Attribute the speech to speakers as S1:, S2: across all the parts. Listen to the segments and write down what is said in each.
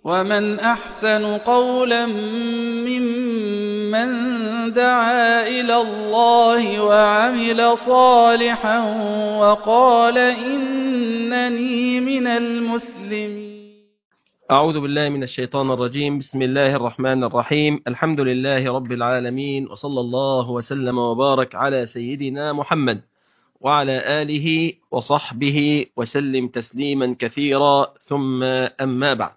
S1: ومن أحسن قولا ممن دعا إلى الله وعمل صالحا وقال إنني من المسلمين
S2: أعوذ بالله من الشيطان الرجيم بسم الله الرحمن الرحيم الحمد لله رب العالمين وصلى الله وسلم وبارك على سيدنا محمد وعلى آله وصحبه وسلم تسليما كثيرا ثم أما بعد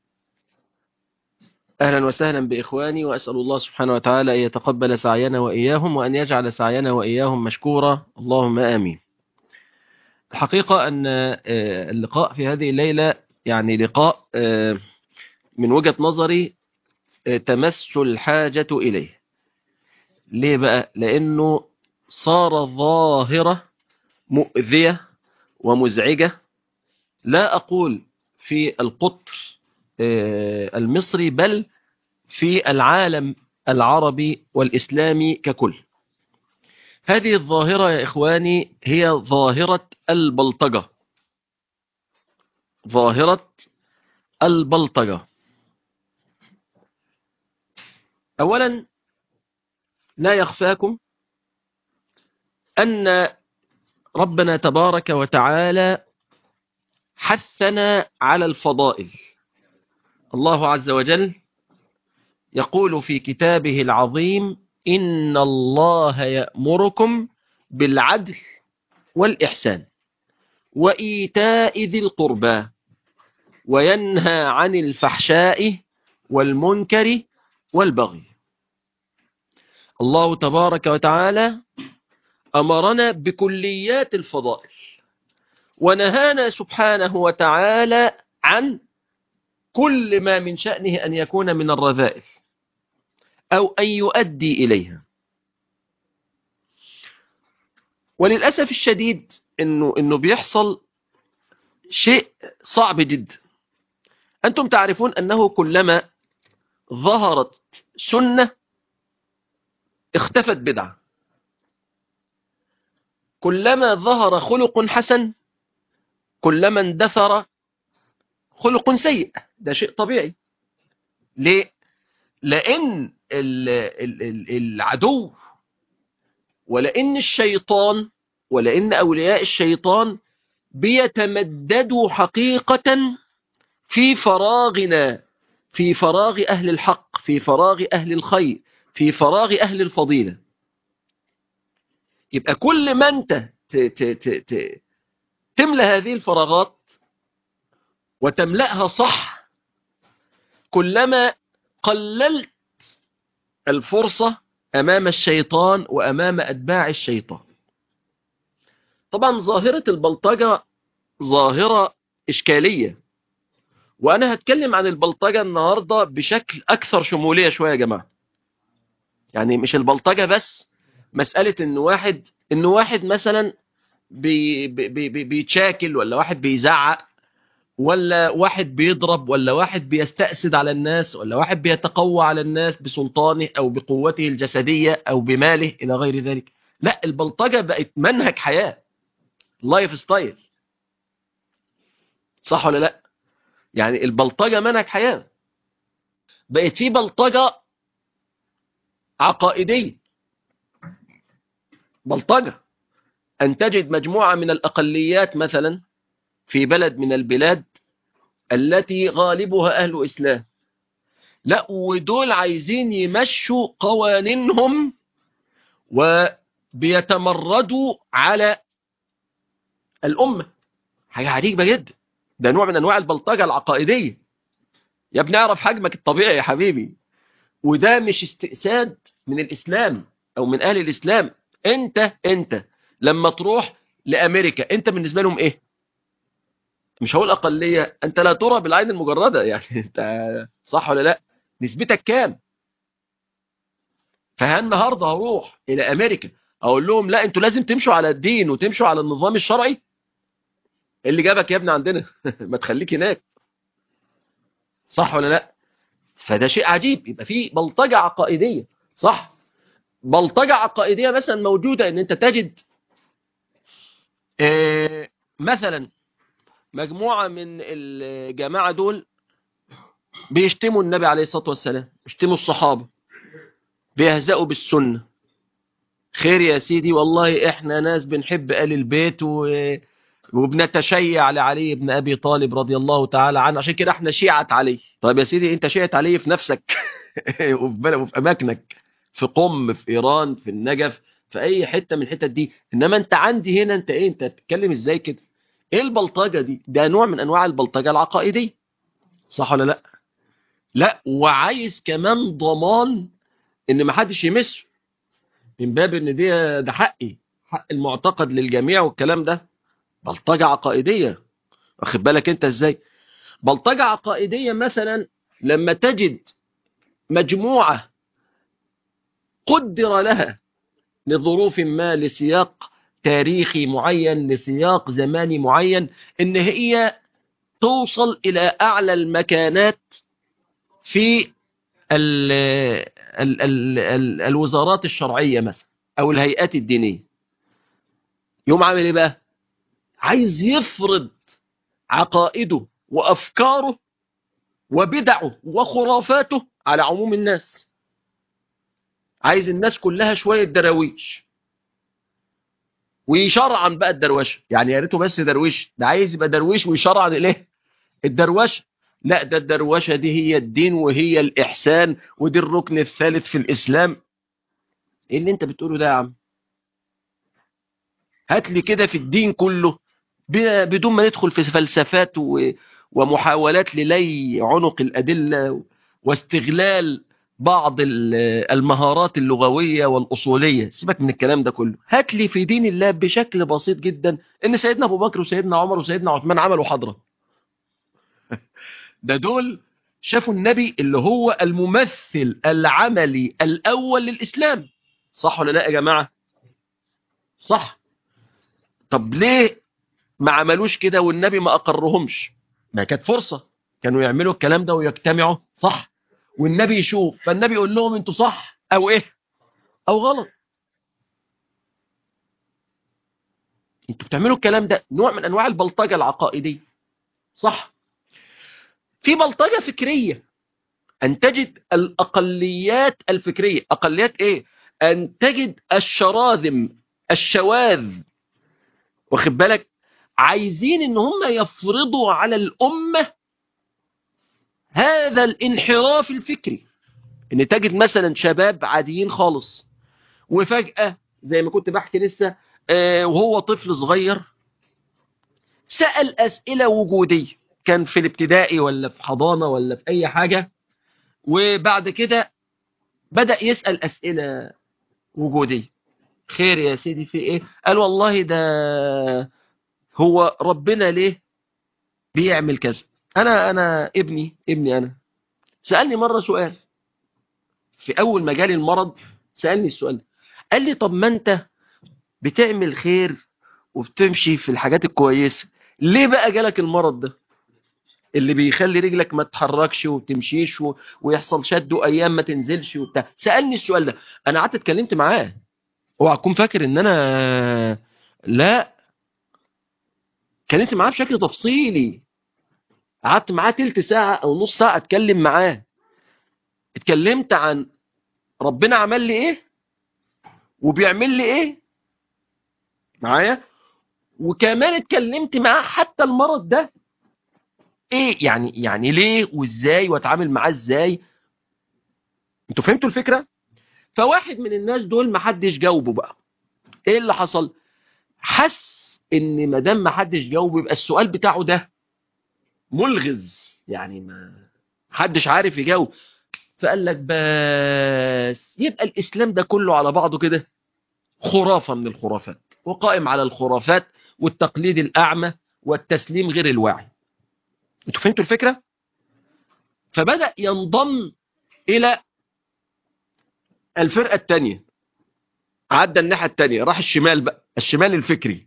S2: أهلا وسهلا بإخواني وأسأل الله سبحانه وتعالى أن يتقبل سعينا وإياهم وأن يجعل سعينا وإياهم مشكورا اللهم آمين الحقيقة أن اللقاء في هذه الليلة يعني لقاء من وجهة نظري تمس الحاجة إليه ليه بقى لأنه صار ظاهرة مؤذية ومزعجة لا أقول في القطر المصري بل في العالم العربي والإسلامي ككل هذه الظاهرة يا إخواني هي ظاهرة البلطجة ظاهرة البلطجة أولا لا يخفاكم أن ربنا تبارك وتعالى حثنا على الفضائل الله عز وجل يقول في كتابه العظيم إن الله يأمركم بالعدل والإحسان وإيتاء ذي القربى وينهى عن الفحشاء والمنكر والبغي الله تبارك وتعالى أمرنا بكليات الفضائل ونهانا سبحانه وتعالى عن كل ما من شأنه أن يكون من الرذائل أو أن يؤدي إليها وللأسف الشديد إنه, إنه بيحصل شيء صعب جدا أنتم تعرفون أنه كلما ظهرت سنة اختفت بدعة كلما ظهر خلق حسن كلما اندثر خلق سيء ده شيء طبيعي ليه لأن العدو ولأن الشيطان ولأن أولياء الشيطان بيتمددوا حقيقة في فراغنا في فراغ أهل الحق في فراغ أهل الخير في فراغ أهل الفضيلة يبقى كل ما أنت تملى هذه الفراغات وتملأها صح كلما قللت الفرصة أمام الشيطان وأمام أتباع الشيطان طبعا ظاهرة البلطجة ظاهرة إشكالية وأنا هتكلم عن البلطجة النهاردة بشكل أكثر شمولية شوية يا جماعة يعني مش البلطجة بس مسألة إن واحد إن واحد مثلا بي بي بي بيتشاكل ولا واحد بيزعق ولا واحد بيضرب ولا واحد بيستأسد على الناس ولا واحد بيتقوى على الناس بسلطانه أو بقوته الجسدية أو بماله إلى غير ذلك لا البلطجة بقت منهج حياة لايف ستايل صح ولا لا يعني البلطجة منهج حياة بقت في بلطجة عقائدية بلطجة أن تجد مجموعة من الأقليات مثلا في بلد من البلاد التي غالبها أهل إسلام لا ودول عايزين يمشوا قوانينهم وبيتمردوا على الأمة حاجة عجيبة جدا ده نوع من أنواع البلطجة العقائدية يا ابني اعرف حجمك الطبيعي يا حبيبي وده مش استئساد من الإسلام أو من أهل الإسلام أنت أنت لما تروح لأمريكا أنت بالنسبة لهم إيه مش هقول أقلية أنت لا ترى بالعين المجردة يعني أنت صح ولا لا نسبتك كام فهالنهاردة هروح إلى أمريكا أقول لهم لا أنتوا لازم تمشوا على الدين وتمشوا على النظام الشرعي اللي جابك يا ابني عندنا ما تخليك هناك صح ولا لا فده شيء عجيب يبقى في بلطجة عقائدية صح بلطجة عقائدية مثلا موجودة ان انت تجد اه مثلا مجموعة من الجماعة دول بيشتموا النبي عليه الصلاة والسلام بيشتموا الصحابة بيهزأوا بالسنة خير يا سيدي والله احنا ناس بنحب آل البيت و... وبنتشيع لعلي بن أبي طالب رضي الله تعالى عنه عشان كده احنا شيعة علي طيب يا سيدي انت شيعة علي في نفسك وفي بلد وفي أماكنك في قم في إيران في النجف في أي حتة من الحتت دي إنما أنت عندي هنا أنت إيه أنت تتكلم إزاي كده إيه البلطجة دي ده نوع من أنواع البلطجة العقائدية صح ولا لا لا وعايز كمان ضمان إن ما حدش يمسه من باب إن دي ده حقي حق المعتقد للجميع والكلام ده بلطجة عقائدية واخد بالك انت ازاي بلطجة عقائدية مثلا لما تجد مجموعة قدر لها لظروف ما لسياق تاريخي معين لسياق زماني معين ان هي توصل الى اعلى المكانات في ال ال ال ال الوزارات الشرعية مثلا او الهيئات الدينية يوم عامل ايه بقى عايز يفرض عقائده وأفكاره وبدعه وخرافاته على عموم الناس عايز الناس كلها شوية دراويش ويشرعن بقى الدروشه يعني يا ريته بس درويش ده عايز يبقى درويش ويشرعن الايه الدروشه لا ده الدروشه دي هي الدين وهي الاحسان ودي الركن الثالث في الاسلام ايه اللي انت بتقوله ده يا عم هات لي كده في الدين كله بدون ما ندخل في فلسفات ومحاولات للي عنق الأدلة واستغلال بعض المهارات اللغوية والأصولية سيبك من الكلام ده كله هات لي في دين الله بشكل بسيط جدا ان سيدنا أبو بكر وسيدنا عمر وسيدنا عثمان عملوا حضرة ده دول شافوا النبي اللي هو الممثل العملي الأول للإسلام صح ولا لا يا جماعة صح طب ليه ما عملوش كده والنبي ما أقرهمش ما كانت فرصة كانوا يعملوا الكلام ده ويجتمعوا صح والنبي يشوف فالنبي يقول لهم انتوا صح او ايه او غلط انتوا بتعملوا الكلام ده نوع من انواع البلطجة العقائدية صح في بلطجة فكرية ان تجد الاقليات الفكرية اقليات ايه ان تجد الشراذم الشواذ واخد بالك عايزين ان هم يفرضوا على الامة هذا الانحراف الفكري ان تجد مثلا شباب عاديين خالص وفجأة زي ما كنت بحكي لسه آه وهو طفل صغير سأل أسئلة وجودية كان في الابتدائي ولا في حضانة ولا في أي حاجة وبعد كده بدأ يسأل أسئلة وجودية خير يا سيدي في ايه قال والله ده هو ربنا ليه بيعمل كذا انا انا ابني ابني انا سألني مرة سؤال في اول ما جالي المرض سألني السؤال قال لي طب ما انت بتعمل خير وبتمشي في الحاجات الكويسة ليه بقى جالك المرض ده اللي بيخلي رجلك ما تتحركش وتمشيش و... ويحصل شد وايام ما تنزلش وبتاع سألني السؤال ده انا قعدت اتكلمت معاه اوعى تكون فاكر ان انا لا اتكلمت معاه بشكل تفصيلي قعدت معاه تلت ساعة او نص ساعة اتكلم معاه اتكلمت عن ربنا عمل لي ايه وبيعمل لي ايه معايا وكمان اتكلمت معاه حتى المرض ده ايه يعني يعني ليه وازاي واتعامل معاه ازاي انتوا فهمتوا الفكرة فواحد من الناس دول ما حدش جاوبه بقى ايه اللي حصل حس ان ما دام ما حدش جاوبه يبقى السؤال بتاعه ده ملغز يعني ما حدش عارف يجاوب فقال لك بس يبقى الاسلام ده كله على بعضه كده خرافة من الخرافات وقائم على الخرافات والتقليد الاعمى والتسليم غير الواعي انتوا فهمتوا الفكرة فبدأ ينضم الى الفرقة التانية عدى الناحية التانية راح الشمال بقى الشمال الفكري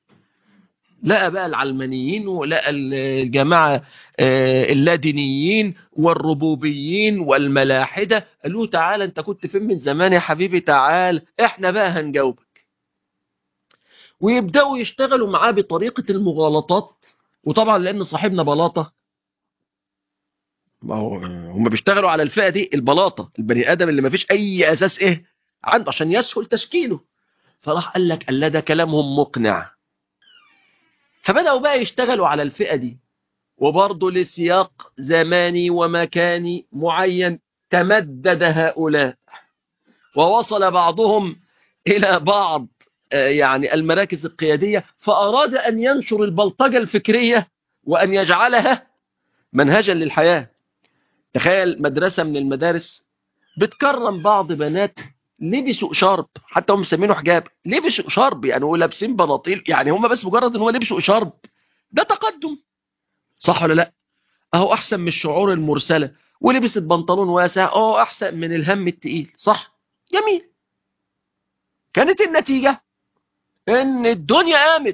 S2: لقى بقى العلمانيين ولقى الجماعة اللادينيين والربوبيين والملاحدة قالوا تعالى انت كنت فين من زمان يا حبيبي تعال احنا بقى هنجاوبك ويبدأوا يشتغلوا معاه بطريقة المغالطات وطبعا لأن صاحبنا بلاطة ما هو هم بيشتغلوا على الفئة دي البلاطة البني آدم اللي ما فيش أي أساس إيه عنده عشان يسهل تشكيله فراح قال لك ألا ده كلامهم مقنع فبدأوا بقى يشتغلوا على الفئة دي وبرضه لسياق زماني ومكاني معين تمدد هؤلاء ووصل بعضهم إلى بعض يعني المراكز القيادية فأراد أن ينشر البلطجة الفكرية وأن يجعلها منهجا للحياة تخيل مدرسة من المدارس بتكرم بعض بنات لبسوا شرب حتى هم مسمينه حجاب لبسوا شرب يعني ولابسين بناطيل يعني هم بس مجرد ان هو لبسوا شرب ده تقدم صح ولا لا اهو احسن من الشعور المرسله ولبست بنطلون واسع اه احسن من الهم التقيل صح جميل كانت النتيجه ان الدنيا قامت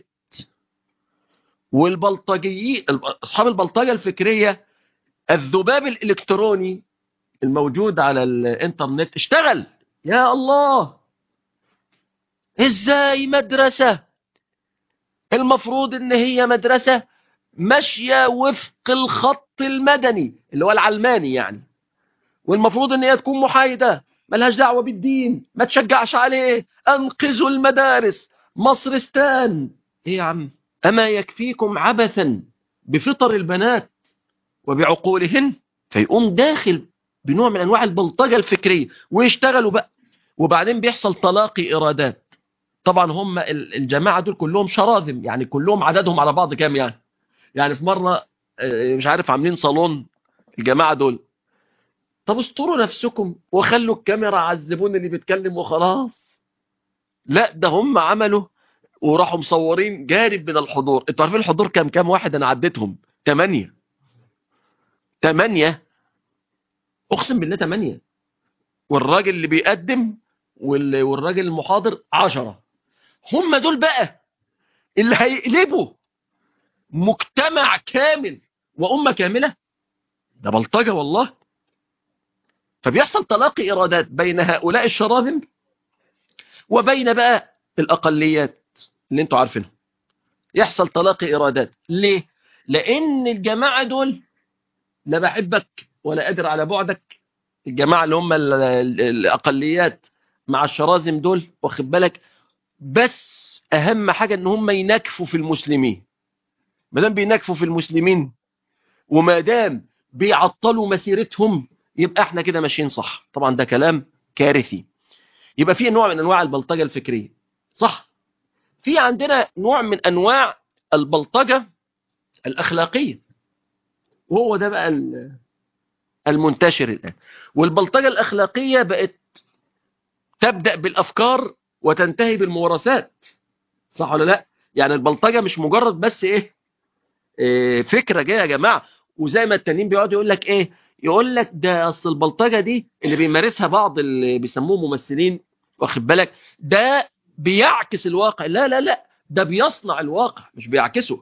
S2: والبلطجيين اصحاب البلطجه الفكريه الذباب الالكتروني الموجود على الانترنت اشتغل يا الله ازاي مدرسة المفروض ان هي مدرسة ماشية وفق الخط المدني اللي هو العلماني يعني والمفروض ان هي تكون محايدة ملهاش دعوة بالدين ما تشجعش عليه انقذوا المدارس مصرستان ايه يا عم اما يكفيكم عبثا بفطر البنات وبعقولهن فيقوم داخل بنوع من انواع البلطجة الفكرية ويشتغلوا بقى وبعدين بيحصل تلاقي إرادات طبعا هم الجماعة دول كلهم شراذم يعني كلهم عددهم على بعض كام يعني يعني في مرة مش عارف عاملين صالون الجماعة دول طب استروا نفسكم وخلوا الكاميرا على الزبون اللي بيتكلم وخلاص لا ده هم عملوا وراحوا مصورين جانب من الحضور انتوا عارفين الحضور كام كام واحد انا عديتهم ثمانية ثمانية اقسم بالله ثمانية والراجل اللي بيقدم والراجل المحاضر عشرة هم دول بقى اللي هيقلبوا مجتمع كامل وأمة كاملة ده بلطجة والله فبيحصل تلاقي إرادات بين هؤلاء الشراذم وبين بقى الأقليات اللي انتوا عارفينها يحصل تلاقي إرادات ليه؟ لأن الجماعة دول لا بحبك ولا قادر على بعدك الجماعة اللي هم الأقليات مع الشرازم دول واخد بالك بس أهم حاجة إن هم ينكفوا في المسلمين ما دام بينكفوا في المسلمين وما دام بيعطلوا مسيرتهم يبقى احنا كده ماشيين صح طبعا ده كلام كارثي يبقى في نوع من أنواع البلطجة الفكرية صح في عندنا نوع من أنواع البلطجة الأخلاقية وهو ده بقى المنتشر الآن والبلطجة الأخلاقية بقت تبدأ بالأفكار وتنتهي بالممارسات صح ولا لا يعني البلطجة مش مجرد بس إيه, إيه فكرة جاية يا جماعة وزي ما التانيين بيقعدوا يقول لك إيه يقول لك ده أصل البلطجة دي اللي بيمارسها بعض اللي بيسموه ممثلين واخد بالك ده بيعكس الواقع لا لا لا ده بيصنع الواقع مش بيعكسه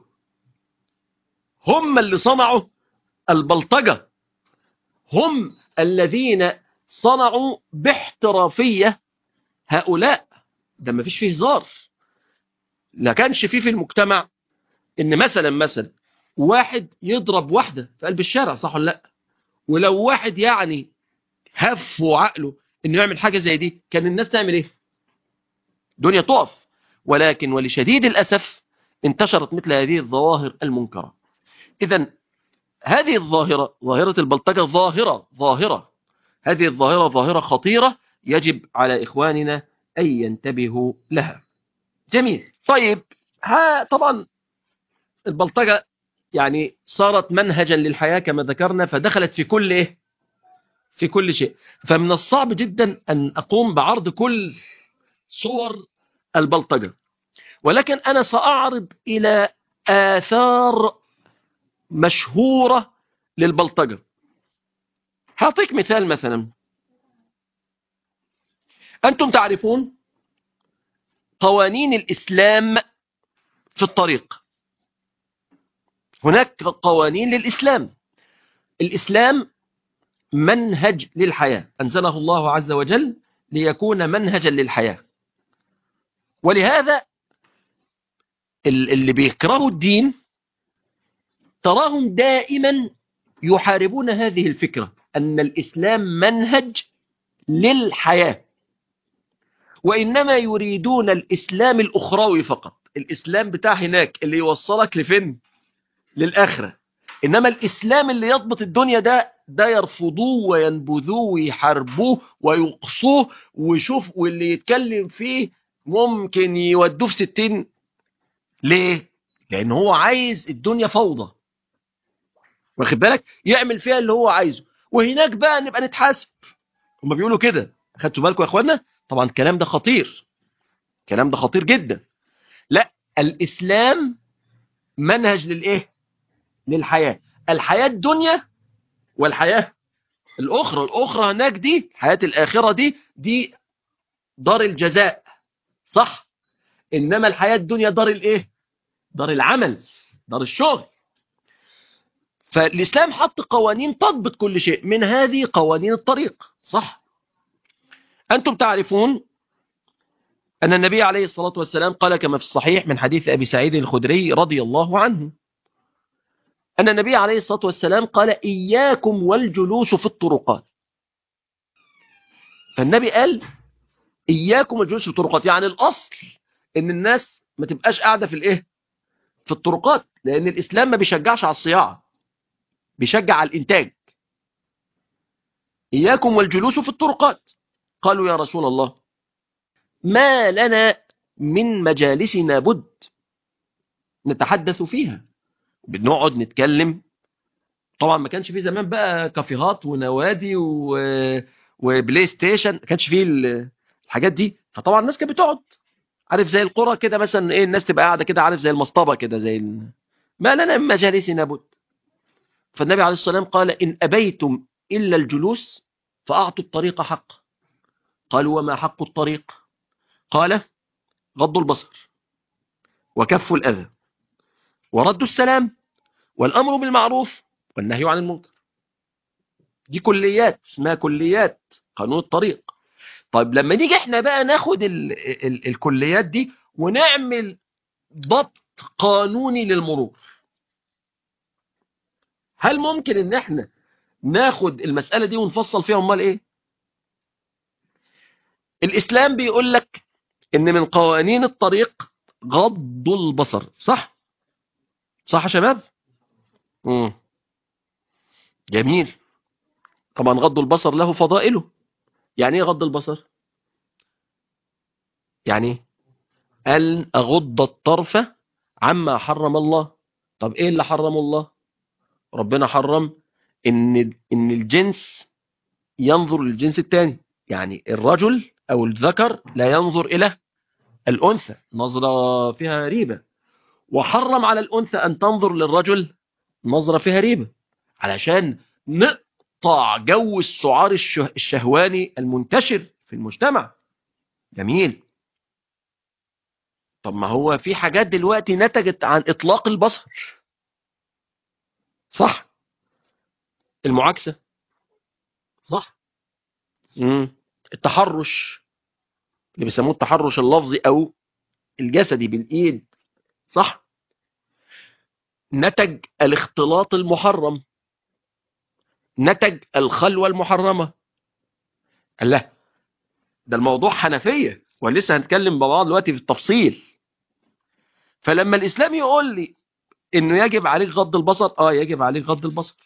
S2: هم اللي صنعوا البلطجة هم الذين صنعوا باحترافية هؤلاء ده ما فيش فيه هزار لا كانش فيه في المجتمع ان مثلا مثلا واحد يضرب واحدة في قلب الشارع صح ولا لا ولو واحد يعني هف عقله انه يعمل حاجة زي دي كان الناس تعمل ايه دنيا تقف ولكن ولشديد الأسف انتشرت مثل هذه الظواهر المنكرة إذا هذه الظاهرة ظاهرة البلطجة ظاهرة ظاهرة هذه الظاهرة ظاهرة خطيرة يجب على إخواننا أن ينتبهوا لها جميل طيب ها طبعا البلطجة يعني صارت منهجا للحياة كما ذكرنا فدخلت في كل إيه في كل شيء فمن الصعب جدا أن أقوم بعرض كل صور البلطجة ولكن أنا سأعرض إلى آثار مشهورة للبلطجة هعطيك مثال مثلا أنتم تعرفون قوانين الإسلام في الطريق هناك قوانين للإسلام الإسلام منهج للحياة أنزله الله عز وجل ليكون منهجا للحياة ولهذا اللي بيكرهوا الدين تراهم دائما يحاربون هذه الفكرة أن الإسلام منهج للحياة وإنما يريدون الإسلام الأخروي فقط الإسلام بتاع هناك اللي يوصلك لفين للآخرة إنما الإسلام اللي يضبط الدنيا ده ده يرفضوه وينبذوه ويحاربوه ويقصوه ويشوف واللي يتكلم فيه ممكن يودوه في ستين ليه؟ لأن هو عايز الدنيا فوضى واخد بالك يعمل فيها اللي هو عايزه وهناك بقى نبقى نتحاسب هم بيقولوا كده خدتوا بالكم يا اخوانا طبعا الكلام ده خطير الكلام ده خطير جدا لا الإسلام منهج للإيه للحياة الحياة الدنيا والحياة الأخرى الأخرى هناك دي حياة الآخرة دي دي دار الجزاء صح إنما الحياة الدنيا دار الإيه دار العمل دار الشغل فالإسلام حط قوانين تضبط كل شيء من هذه قوانين الطريق صح أنتم تعرفون أن النبي عليه الصلاة والسلام قال كما في الصحيح من حديث أبي سعيد الخدري رضي الله عنه أن النبي عليه الصلاة والسلام قال إياكم والجلوس في الطرقات فالنبي قال إياكم والجلوس في الطرقات يعني الأصل إن الناس ما تبقاش قاعدة في الإيه في الطرقات لأن الإسلام ما بيشجعش على الصياعة بيشجع على الإنتاج إياكم والجلوس في الطرقات قالوا يا رسول الله ما لنا من مجالسنا بد نتحدث فيها بنقعد نتكلم طبعا ما كانش في زمان بقى كافيهات ونوادي و... وبلاي ستيشن ما كانش فيه الحاجات دي فطبعا الناس كانت بتقعد عارف زي القرى كده مثلا ايه الناس تبقى قاعده كده عارف زي المصطبه كده زي ال... ما لنا من مجالسنا بد فالنبي عليه الصلاه والسلام قال ان ابيتم الا الجلوس فاعطوا الطريق حق قالوا وما حق الطريق قال غض البصر وكف الأذى ورد السلام والأمر بالمعروف والنهي عن المنكر دي كليات اسمها كليات قانون الطريق طيب لما نيجي احنا بقى ناخد ال ال الكليات دي ونعمل ضبط قانوني للمرور هل ممكن ان احنا ناخد المسألة دي ونفصل فيها امال ايه الاسلام بيقول لك ان من قوانين الطريق غض البصر صح صح يا شباب مم. جميل طبعا غض البصر له فضائله يعني ايه غض البصر يعني ان اغض الطرف عما حرم الله طب ايه اللي حرم الله ربنا حرم ان ان الجنس ينظر للجنس الثاني يعني الرجل او الذكر لا ينظر الى الانثى نظره فيها ريبه وحرم على الانثى ان تنظر للرجل نظره فيها ريبه علشان نقطع جو السعار الشهواني المنتشر في المجتمع جميل طب ما هو في حاجات دلوقتي نتجت عن اطلاق البصر صح المعاكسه صح امم التحرش اللي بيسموه التحرش اللفظي او الجسدي بالايد صح نتج الاختلاط المحرم نتج الخلوة المحرمة الله ده الموضوع حنفية ولسه هنتكلم ببعض دلوقتي في التفصيل فلما الإسلام يقول لي إنه يجب عليك غض البصر آه يجب عليك غض البصر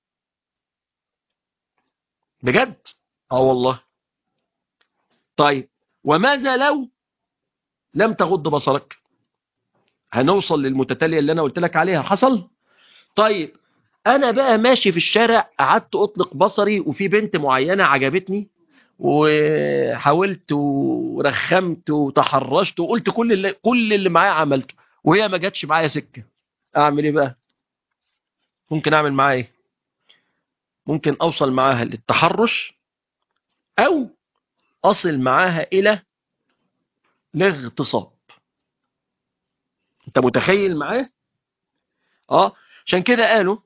S2: بجد آه والله طيب وماذا لو لم تغض بصرك هنوصل للمتتالية اللي أنا قلت لك عليها حصل طيب أنا بقى ماشي في الشارع قعدت أطلق بصري وفي بنت معينة عجبتني وحاولت ورخمت وتحرشت وقلت كل اللي كل اللي معايا عملته وهي ما جاتش معايا سكة أعمل إيه بقى ممكن أعمل معاها إيه ممكن أوصل معاها للتحرش أو أصل معاها إلى الاغتصاب أنت متخيل معاه آه عشان كده قالوا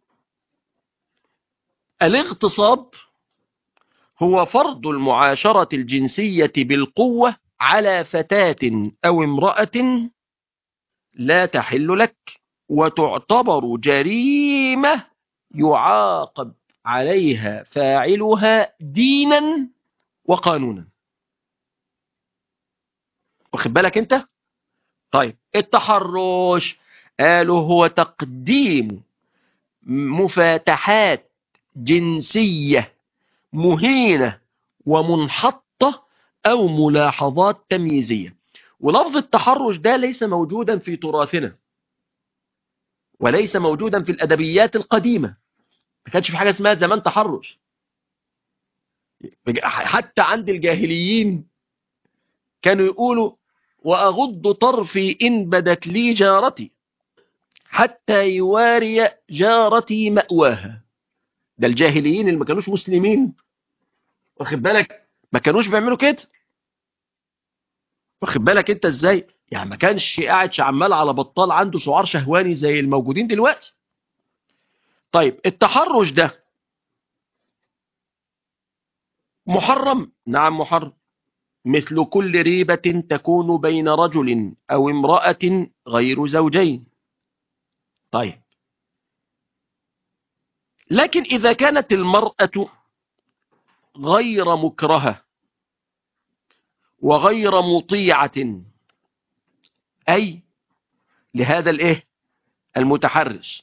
S2: الاغتصاب هو فرض المعاشرة الجنسية بالقوة على فتاة أو امرأة لا تحل لك وتعتبر جريمة يعاقب عليها فاعلها دينا وقانونا واخد بالك انت طيب التحرش قالوا هو تقديم مفاتحات جنسية مهينة ومنحطة أو ملاحظات تمييزية ولفظ التحرش ده ليس موجودا في تراثنا وليس موجودا في الأدبيات القديمة ما كانش في حاجة اسمها زمان تحرش حتى عند الجاهليين كانوا يقولوا وأغض طرفي إن بدت لي جارتي حتى يواري جارتي مأواها ده الجاهليين اللي ما كانوش مسلمين واخد بالك ما كانوش بيعملوا كده واخد بالك انت ازاي يعني ما كانش قاعد عمال على بطال عنده سعار شهواني زي الموجودين دلوقتي طيب التحرش ده محرم نعم محرم مثل كل ريبة تكون بين رجل أو امرأة غير زوجين طيب لكن إذا كانت المرأة غير مكرهة وغير مطيعة أي لهذا الإيه المتحرش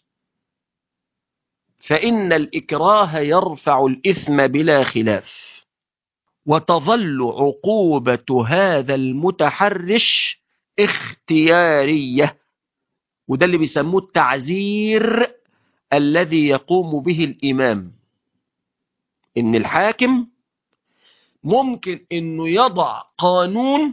S2: فإن الإكراه يرفع الإثم بلا خلاف وتظل عقوبة هذا المتحرش اختيارية وده اللي بيسموه التعزير الذي يقوم به الإمام إن الحاكم ممكن إنه يضع قانون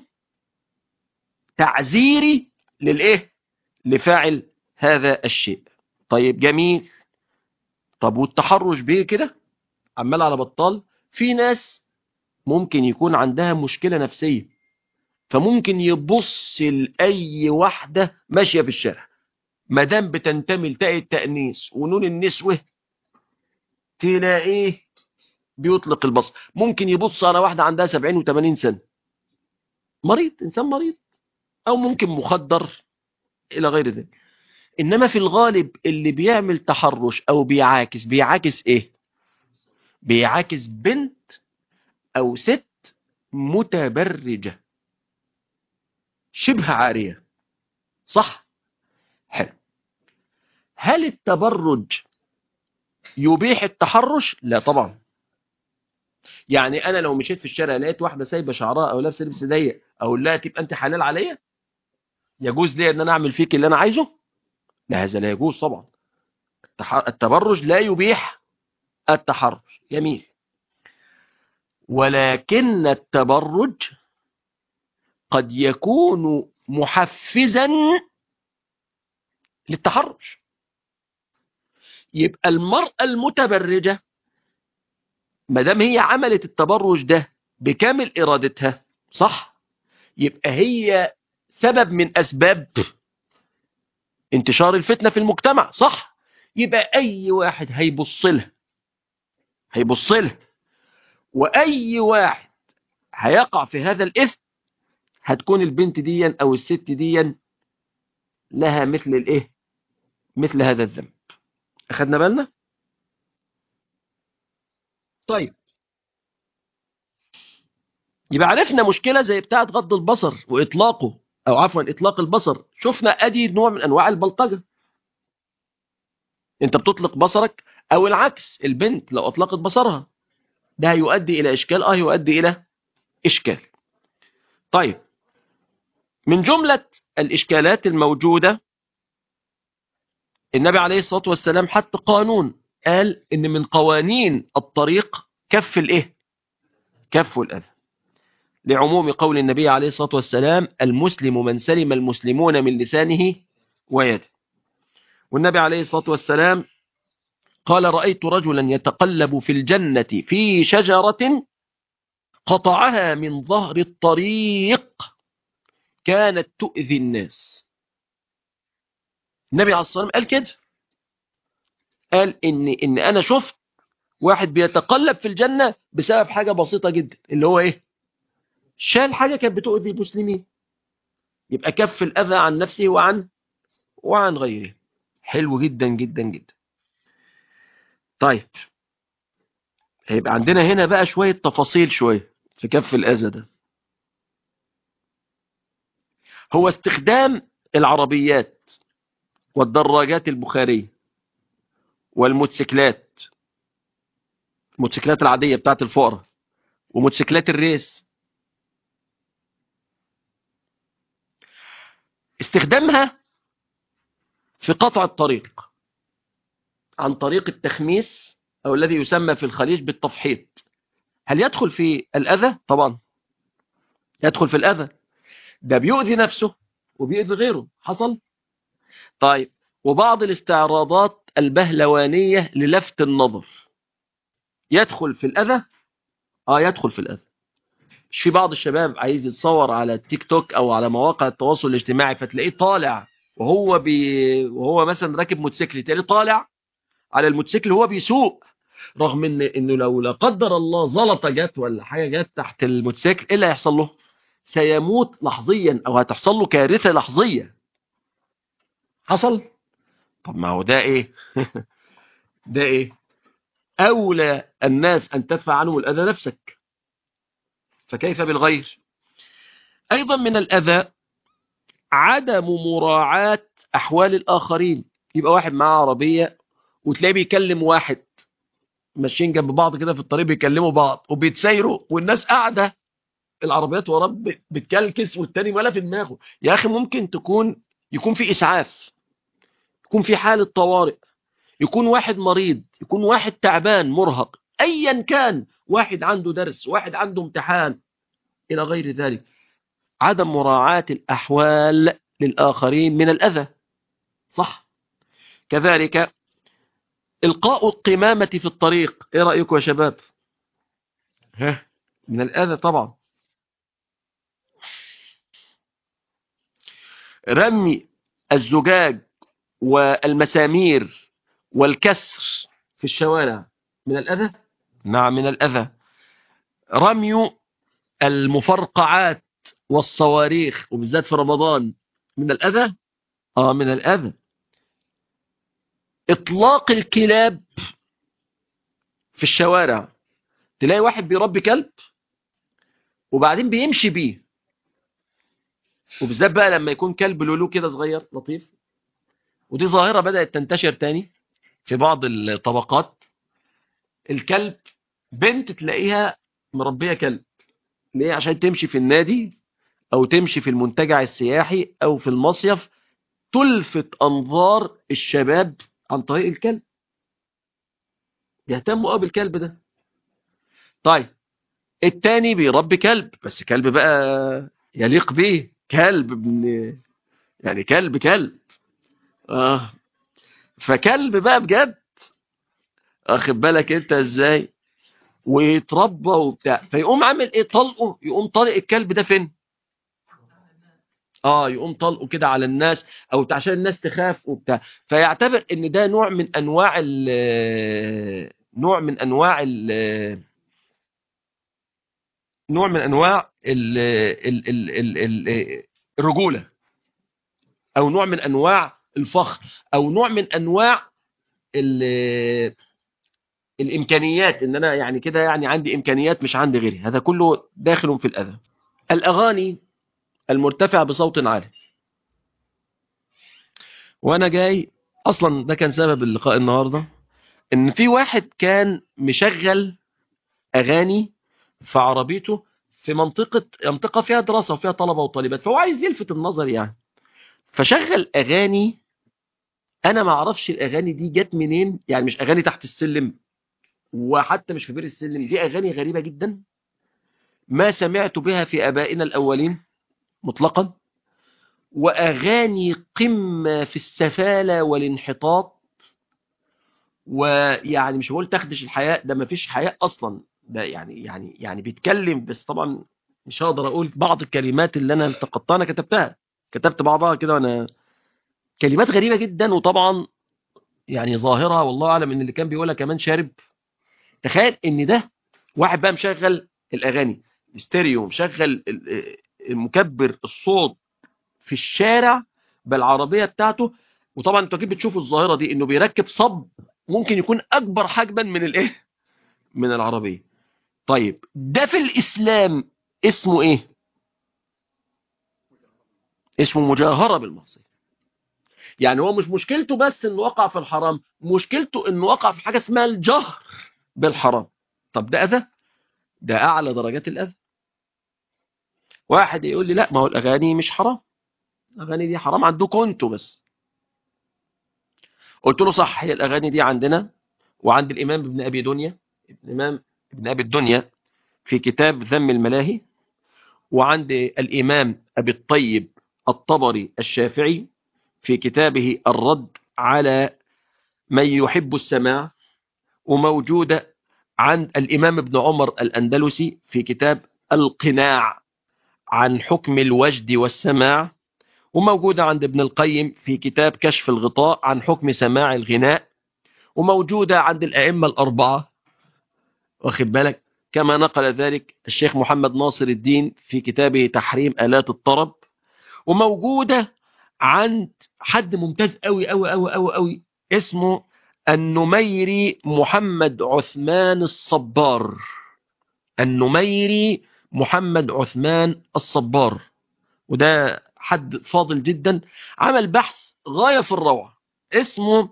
S2: تعزيري للإيه لفاعل هذا الشيء طيب جميل طب والتحرش بيه كده عمال على بطال في ناس ممكن يكون عندها مشكلة نفسية فممكن يبص لأي واحدة ماشية في الشارع مدام بتنتمي لتاء التأنيس ونون النسوة تلاقيه بيطلق البصر ممكن يبص على واحدة عندها 70 و80 سنة مريض إنسان مريض أو ممكن مخدر إلى غير ذلك إنما في الغالب اللي بيعمل تحرش أو بيعاكس بيعاكس إيه بيعاكس بنت أو ست متبرجة شبه عارية صح حلو هل التبرج يبيح التحرش لا طبعا يعني انا لو مشيت في الشارع لقيت واحده سايبه شعرها او لابسه لبس ضيق اقول لها تبقى انت حلال عليا يجوز لي ان انا اعمل فيك اللي انا عايزه لا هذا لا يجوز طبعا التبرج لا يبيح التحرش جميل ولكن التبرج قد يكون محفزا للتحرش يبقى المرأة المتبرجة ما دام هي عملت التبرج ده بكامل إرادتها صح يبقى هي سبب من أسباب انتشار الفتنة في المجتمع صح يبقى أي واحد هيبص لها هيبص لها وأي واحد هيقع في هذا الإثم هتكون البنت دي أو الست دي لها مثل الإيه مثل هذا الذنب أخذنا بالنا طيب يبقى عرفنا مشكلة زي بتاعة غض البصر وإطلاقه أو عفوا إطلاق البصر شفنا أدي نوع من أنواع البلطجة أنت بتطلق بصرك أو العكس البنت لو أطلقت بصرها ده هيؤدي إلى إشكال آه يؤدي إلى إشكال طيب من جملة الإشكالات الموجودة النبي عليه الصلاة والسلام حتى قانون قال إن من قوانين الطريق كف الإيه كف الأذى لعموم قول النبي عليه الصلاة والسلام المسلم من سلم المسلمون من لسانه ويده والنبي عليه الصلاة والسلام قال رأيت رجلا يتقلب في الجنة في شجرة قطعها من ظهر الطريق كانت تؤذي الناس النبي عليه الصلاة والسلام قال كده قال إن, إن أنا شفت واحد بيتقلب في الجنة بسبب حاجة بسيطة جدا اللي هو إيه شال حاجة كانت بتؤذي المسلمين يبقى كف الأذى عن نفسه وعن وعن غيره حلو جدا جدا جدا طيب هيبقى عندنا هنا بقى شوية تفاصيل شوية في كف الأذى ده هو استخدام العربيات والدراجات البخارية والموتوسيكلات الموتوسيكلات العادية بتاعت الفقراء وموتوسيكلات الريس استخدامها في قطع الطريق عن طريق التخميس أو الذي يسمى في الخليج بالتفحيط هل يدخل في الأذى؟ طبعا يدخل في الأذى ده بيؤذي نفسه وبيؤذي غيره حصل؟ طيب وبعض الاستعراضات البهلوانية للفت النظر يدخل في الأذى؟ آه يدخل في الأذى مش في بعض الشباب عايز يتصور على التيك توك أو على مواقع التواصل الاجتماعي فتلاقيه طالع وهو بي وهو مثلا راكب موتوسيكل تلاقيه طالع على الموتوسيكل وهو بيسوق رغم ان انه لو لا قدر الله زلطه جت ولا حاجه جت تحت الموتوسيكل ايه اللي هيحصل له سيموت لحظيا او هتحصل له كارثه لحظيه حصل طب ما هو ده ايه ده ايه اولى الناس ان تدفع عنهم الاذى نفسك فكيف بالغير ايضا من الاذى عدم مراعاه احوال الاخرين يبقى واحد معاه عربيه وتلاقيه بيكلم واحد ماشيين جنب بعض كده في الطريق بيكلموا بعض وبيتسايروا والناس قاعده العربيات وراه بتكلكس والتاني ولا في دماغه يا اخي ممكن تكون يكون في اسعاف يكون في حاله طوارئ يكون واحد مريض يكون واحد تعبان مرهق ايا كان واحد عنده درس واحد عنده امتحان الى غير ذلك عدم مراعاه الاحوال للاخرين من الاذى صح كذلك إلقاء القمامة في الطريق إيه رأيكم يا شباب ها من الأذى طبعا رمي الزجاج والمسامير والكسر في الشوارع من الأذى نعم من الأذى رمي المفرقعات والصواريخ وبالذات في رمضان من الأذى آه من الأذى اطلاق الكلاب في الشوارع تلاقي واحد بيربي كلب وبعدين بيمشي بيه وبالذات بقى لما يكون كلب لولو كده صغير لطيف ودي ظاهرة بدأت تنتشر تاني في بعض الطبقات الكلب بنت تلاقيها مربية كلب ليه عشان تمشي في النادي او تمشي في المنتجع السياحي او في المصيف تلفت انظار الشباب عن طريق الكلب يهتموا اه بالكلب ده طيب التاني بيربي كلب بس كلب بقى يليق به كلب ابن يعني كلب كلب اه فكلب بقى بجد اخد بالك انت ازاي ويتربى وبتاع فيقوم عامل ايه طلقه يقوم طلق الكلب ده فين اه يقوم طلقه كده على الناس او عشان الناس تخاف وبتاع فيعتبر ان ده نوع من انواع ال نوع من انواع ال نوع من انواع ال ال ال ال ال الرجوله او نوع من انواع الفخر او نوع من انواع ال الامكانيات ان انا يعني كده يعني عندي امكانيات مش عندي غيري هذا كله داخل في الاذى الاغاني المرتفع بصوت عالي وانا جاي اصلا ده كان سبب اللقاء النهارده ان في واحد كان مشغل اغاني في عربيته في منطقه منطقه فيها دراسه وفيها طلبه وطالبات فهو عايز يلفت النظر يعني فشغل اغاني انا ما اعرفش الاغاني دي جت منين يعني مش اغاني تحت السلم وحتى مش في بير السلم دي اغاني غريبه جدا ما سمعت بها في ابائنا الاولين مطلقا وأغاني قمة في السفالة والانحطاط ويعني مش بقول تخدش الحياة ده ما فيش حياة أصلا ده يعني يعني يعني بيتكلم بس طبعا مش هقدر أقول بعض الكلمات اللي أنا التقطتها أنا كتبتها كتبت بعضها كده وأنا كلمات غريبة جدا وطبعا يعني ظاهرة والله أعلم إن اللي كان بيقولها كمان شارب تخيل إن ده واحد بقى مشغل الأغاني ستيريو مشغل مكبر الصوت في الشارع بالعربية بتاعته وطبعا انتوا اكيد بتشوفوا الظاهرة دي انه بيركب صب ممكن يكون اكبر حجما من الايه من العربيه طيب ده في الاسلام اسمه ايه اسمه مجاهره بالمعصيه يعني هو مش مشكلته بس انه وقع في الحرام مشكلته انه وقع في حاجه اسمها الجهر بالحرام طب ده اذى ده اعلى درجات الاذى واحد يقول لي لا ما هو الاغاني مش حرام الاغاني دي حرام عندكم انتوا بس قلت له صح هي الاغاني دي عندنا وعند الامام ابن ابي دنيا الامام ابن ابي الدنيا في كتاب ذم الملاهي وعند الامام ابي الطيب الطبري الشافعي في كتابه الرد على من يحب السماع وموجودة عند الإمام ابن عمر الأندلسي في كتاب القناع عن حكم الوجد والسماع وموجودة عند ابن القيم في كتاب كشف الغطاء عن حكم سماع الغناء وموجودة عند الأئمة الأربعة واخد بالك كما نقل ذلك الشيخ محمد ناصر الدين في كتابه تحريم آلات الطرب وموجودة عند حد ممتاز قوي قوي قوي قوي قوي اسمه النميري محمد عثمان الصبار النميري محمد عثمان الصبار وده حد فاضل جدا عمل بحث غاية في الروعة اسمه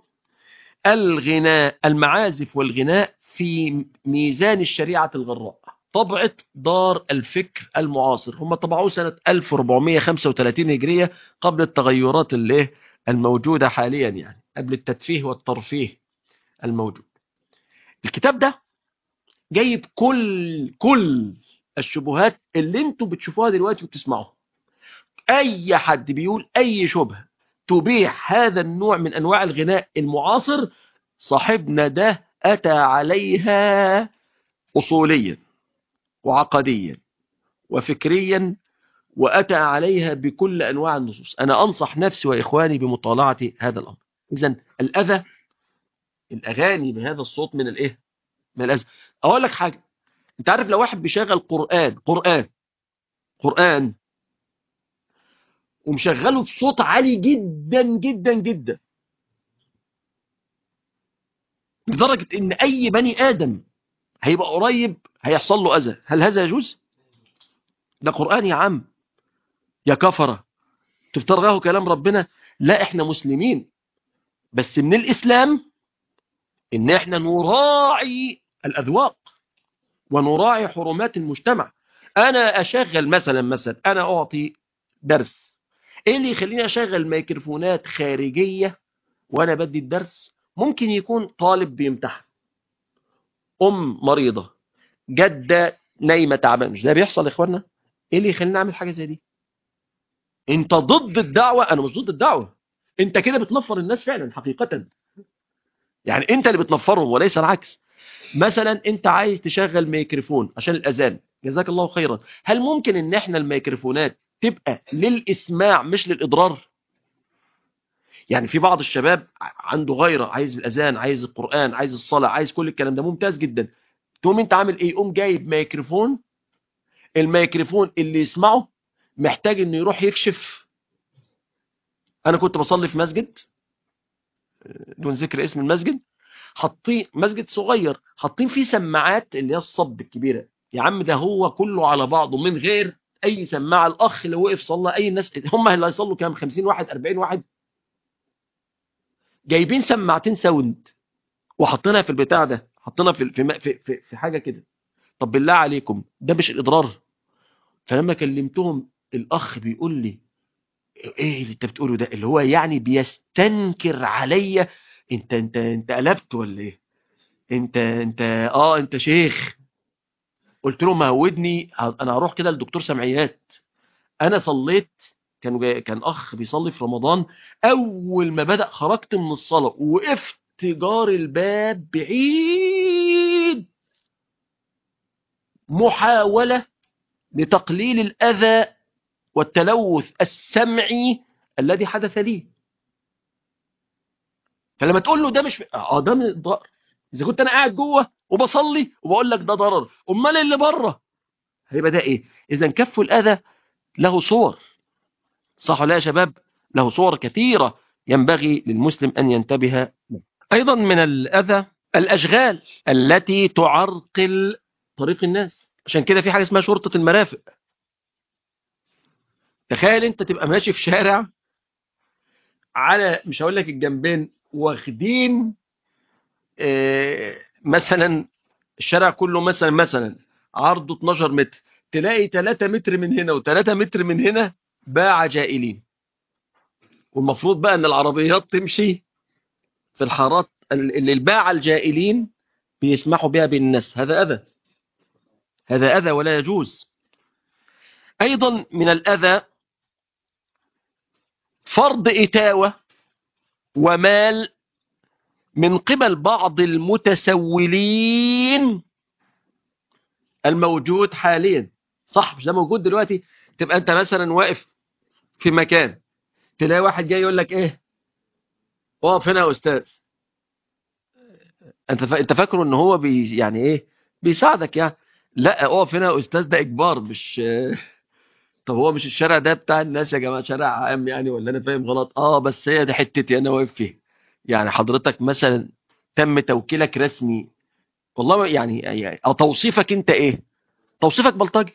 S2: الغناء المعازف والغناء في ميزان الشريعة الغراء طبعة دار الفكر المعاصر هم طبعوه سنة 1435 هجرية قبل التغيرات اللي الموجودة حاليا يعني قبل التدفيه والترفيه الموجود الكتاب ده جايب كل كل الشبهات اللي انتوا بتشوفوها دلوقتي وبتسمعوها اي حد بيقول اي شبهة تبيح هذا النوع من انواع الغناء المعاصر صاحبنا ده اتى عليها اصوليا وعقديا وفكريا واتى عليها بكل انواع النصوص انا انصح نفسي واخواني بمطالعه هذا الامر اذا الاذى الاغاني بهذا الصوت من الايه من الاذى اقول لك حاجه انت عارف لو واحد بيشغل قران قران قران ومشغله بصوت عالي جدا جدا جدا لدرجه ان اي بني ادم هيبقى قريب هيحصل له اذى هل هذا يجوز ده قران يا عم يا كفره تفترغه كلام ربنا لا احنا مسلمين بس من الاسلام ان احنا نراعي الاذواق ونراعي حرمات المجتمع انا اشغل مثلا مثلا انا اعطي درس ايه اللي يخليني اشغل ميكروفونات خارجيه وانا بدي الدرس ممكن يكون طالب بيمتحن ام مريضه جده نايمه تعبانه مش ده بيحصل يا اخوانا ايه اللي يخليني اعمل حاجه زي دي انت ضد الدعوه انا مش ضد الدعوه انت كده بتنفر الناس فعلا حقيقه يعني انت اللي بتنفرهم وليس العكس مثلا انت عايز تشغل ميكروفون عشان الاذان جزاك الله خيرا هل ممكن ان احنا الميكروفونات تبقى للاسماع مش للاضرار يعني في بعض الشباب عنده غيره عايز الاذان عايز القران عايز الصلاه عايز كل الكلام ده ممتاز جدا تقوم انت عامل ايه قوم جايب ميكروفون الميكروفون اللي يسمعه محتاج انه يروح يكشف انا كنت بصلي في مسجد دون ذكر اسم المسجد حاطين مسجد صغير حاطين فيه سماعات اللي هي الصب الكبيره يا عم ده هو كله على بعضه من غير اي سماعه الاخ اللي وقف صلى اي الناس هم اللي هيصلوا كام 50 واحد 40 واحد جايبين سماعتين ساوند وحاطينها في البتاع ده حاطينها في في في, في, في حاجه كده طب بالله عليكم ده مش الاضرار فلما كلمتهم الاخ بيقول لي ايه اللي انت بتقوله ده اللي هو يعني بيستنكر عليا انت انت انت قلبت ولا ايه انت انت اه انت شيخ قلت له مهودني انا هروح كده لدكتور سمعيات انا صليت كان جاي كان اخ بيصلي في رمضان اول ما بدا خرجت من الصلاه وقفت جار الباب بعيد محاوله لتقليل الاذى والتلوث السمعي الذي حدث لي فلما تقول له ده مش اه ده من الضرر اذا كنت انا قاعد جوه وبصلي وبقول لك ده ضرر امال اللي بره هيبقى ده ايه اذا كف الاذى له صور صح ولا يا شباب له صور كثيره ينبغي للمسلم ان ينتبه أيضا من الأذى الأشغال التي تعرقل طريق الناس عشان كده في حاجة اسمها شرطة المرافق تخيل انت تبقى ماشي في شارع على مش هقول لك الجنبين واخدين اه مثلا الشارع كله مثلا مثلا عرضه 12 متر تلاقي 3 متر من هنا و3 متر من هنا باع جائلين والمفروض بقى ان العربيات تمشي في الحارات اللي الباعة الجائلين بيسمحوا بها بالناس هذا أذى هذا أذى ولا يجوز أيضا من الأذى فرض إتاوة ومال من قبل بعض المتسولين الموجود حاليا صح مش ده موجود دلوقتي تبقى انت مثلا واقف في مكان تلاقي واحد جاي يقول لك ايه اقف هنا يا استاذ انت فا... انت فاكره ان هو بي يعني ايه بيساعدك يعني لا اقف هنا يا استاذ ده اجبار مش طب هو مش الشارع ده بتاع الناس يا جماعه شارع عام يعني ولا انا فاهم غلط اه بس هي دي حتتي انا واقف فيها يعني حضرتك مثلا تم توكيلك رسمي والله يعني, يعني او توصيفك انت ايه توصيفك بلطجي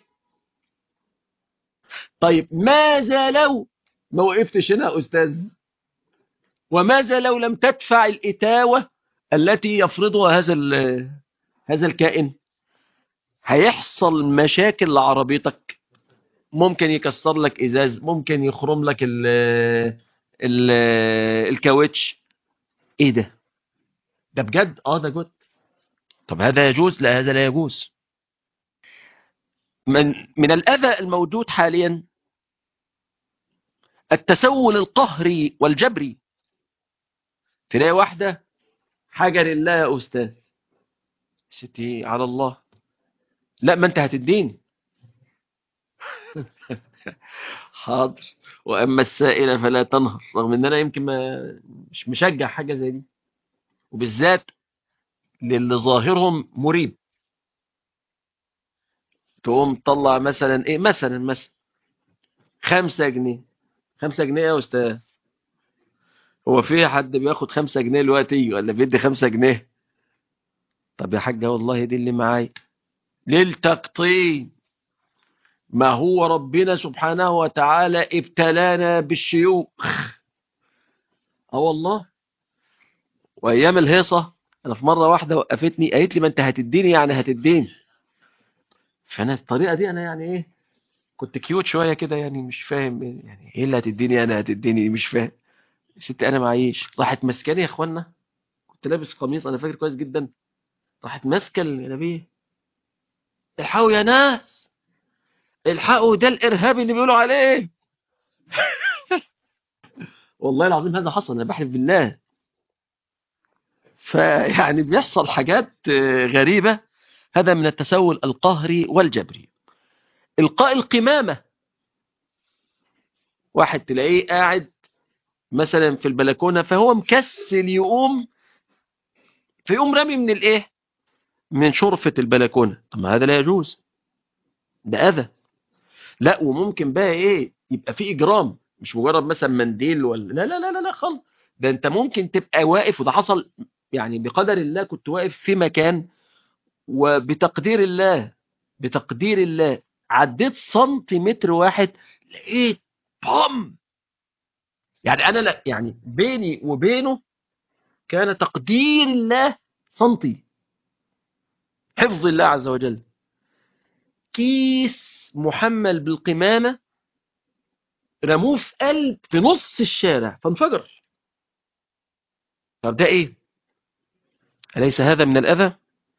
S2: طيب ماذا لو ما وقفتش هنا يا استاذ وماذا لو لم تدفع الاتاوه التي يفرضها هذا هذا الكائن هيحصل مشاكل لعربيتك ممكن يكسر لك ازاز ممكن يخرم لك ال ال الكاوتش ايه ده ده بجد اه ده جد طب هذا يجوز لا هذا لا يجوز من من الاذى الموجود حاليا التسول القهري والجبري تلاقي واحده حاجه لله يا استاذ ستي على الله لا ما انت هتديني حاضر واما السائل فلا تنهر رغم ان انا يمكن ما مش مشجع حاجه زي دي وبالذات للي ظاهرهم مريب تقوم تطلع مثلا ايه مثلا مثلا خمسة جنيه خمسة جنيه يا استاذ هو في حد بياخد خمسة جنيه دلوقتي ولا بيدي خمسة جنيه طب يا حاجة والله دي اللي معايا للتقطيم ما هو ربنا سبحانه وتعالى ابتلانا بالشيوخ اه والله وايام الهيصة انا في مرة واحدة وقفتني قالت لي ما انت هتديني يعني هتديني فانا الطريقة دي انا يعني ايه كنت كيوت شوية كده يعني مش فاهم يعني ايه اللي هتديني انا هتديني مش فاهم ستي انا معيش راحت ماسكاني يا اخوانا كنت لابس قميص انا فاكر كويس جدا راحت ماسكه النبي الحقوا يا ناس الحقوا ده الارهابي اللي بيقولوا عليه والله العظيم هذا حصل انا بحلف بالله فيعني بيحصل حاجات غريبة هذا من التسول القهري والجبري القاء القمامة واحد تلاقيه قاعد مثلا في البلكونة فهو مكسل يقوم فيقوم رامي من الايه من شرفة البلكونة طب ما هذا لا يجوز ده أذى لا وممكن بقى ايه يبقى في إجرام مش مجرد مثلا منديل ولا لا لا لا لا, لا خالص ده انت ممكن تبقى واقف وده حصل يعني بقدر الله كنت واقف في مكان وبتقدير الله بتقدير الله عديت سنتيمتر واحد لقيت بام يعني انا لا يعني بيني وبينه كان تقدير الله سنتي حفظ الله عز وجل كيس محمل بالقمامة رموه في قلب في نص الشارع فانفجر طب ده ايه أليس هذا من الأذى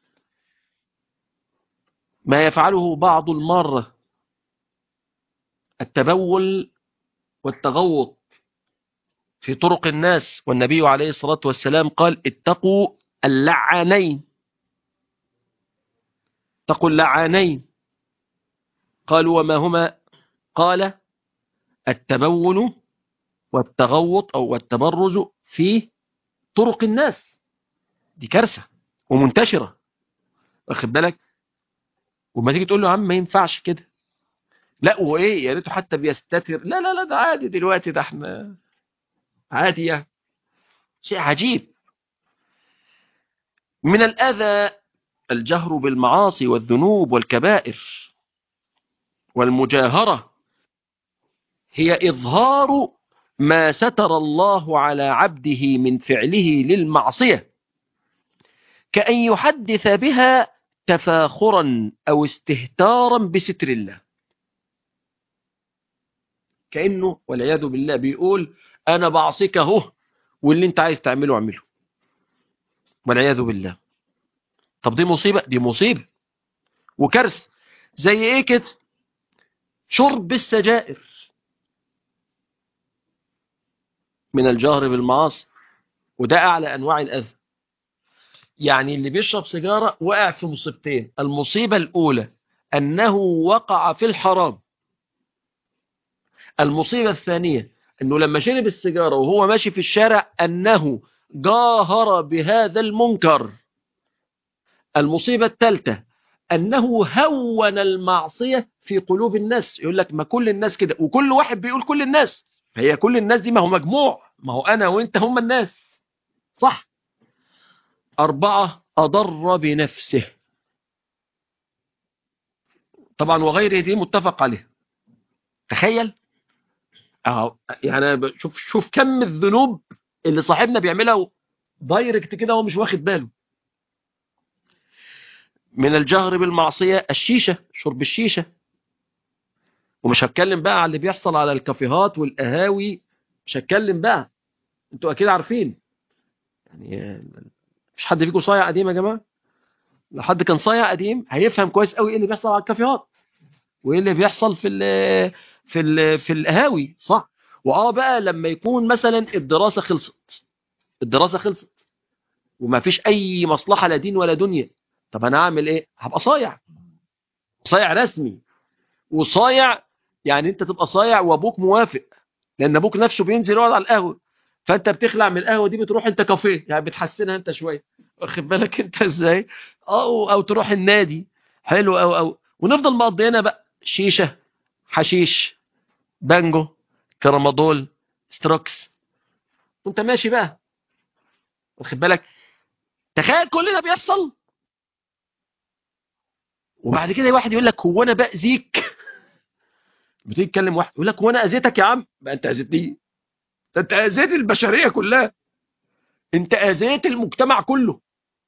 S2: ما يفعله بعض المارة التبول والتغوط في طرق الناس والنبي عليه الصلاة والسلام قال اتقوا اللعانين اتقوا اللعانين قالوا وما هما قال التبول والتغوط أو التبرج في طرق الناس دي كارثة ومنتشرة واخد بالك وما تيجي تقول له يا عم ما ينفعش كده لا وايه يا ريته حتى بيستتر لا لا لا ده عادي دلوقتي ده احنا عادي يعني شيء عجيب من الأذى الجهر بالمعاصي والذنوب والكبائر والمجاهرة هي إظهار ما ستر الله على عبده من فعله للمعصية كأن يحدث بها تفاخرا أو استهتارا بستر الله كأنه والعياذ بالله بيقول أنا بعصيك أهو واللي أنت عايز تعمله اعمله والعياذ بالله طب دي مصيبة دي مصيبة وكارثة زي ايه كده شرب السجائر من الجهر بالمعاصي وده أعلى أنواع الأذى يعني اللي بيشرب سيجارة وقع في مصيبتين المصيبة الأولى أنه وقع في الحرام المصيبة الثانية أنه لما شرب السيجارة وهو ماشي في الشارع أنه جاهر بهذا المنكر المصيبة الثالثة أنه هون المعصية في قلوب الناس يقول لك ما كل الناس كده وكل واحد بيقول كل الناس هي كل الناس دي ما هو مجموع ما هو أنا وإنت هم الناس صح أربعة أضر بنفسه طبعا وغيره دي متفق عليه تخيل أهو يعني شوف شوف كم الذنوب اللي صاحبنا بيعملها دايركت كده وهو مش واخد باله من الجهر بالمعصية الشيشة شرب الشيشة ومش هتكلم بقى على اللي بيحصل على الكافيهات والقهاوي مش هتكلم بقى انتوا اكيد عارفين يعني مش حد فيكم صايع قديم يا جماعه لو حد كان صايع قديم هيفهم كويس قوي ايه اللي بيحصل على الكافيهات وايه اللي بيحصل في ال في ال في القهاوي صح واه بقى لما يكون مثلا الدراسه خلصت الدراسه خلصت وما فيش اي مصلحه لا دين ولا دنيا طب انا اعمل ايه هبقى صايع صايع رسمي وصايع يعني انت تبقى صايع وابوك موافق لان ابوك نفسه بينزل يقعد على القهوه فانت بتخلع من القهوه دي بتروح انت كافيه يعني بتحسنها انت شويه واخد بالك انت ازاي او او تروح النادي حلو او او ونفضل مقضينا بقى شيشه حشيش بانجو كرامادول ستروكس وانت ماشي بقى واخد بالك تخيل كل ده بيحصل وبعد كده واحد يقول لك هو انا باذيك بتيجي تكلم واحد يقول لك هو انا اذيتك يا عم ما انت اذيتني ده انت اذيت البشريه كلها انت اذيت المجتمع كله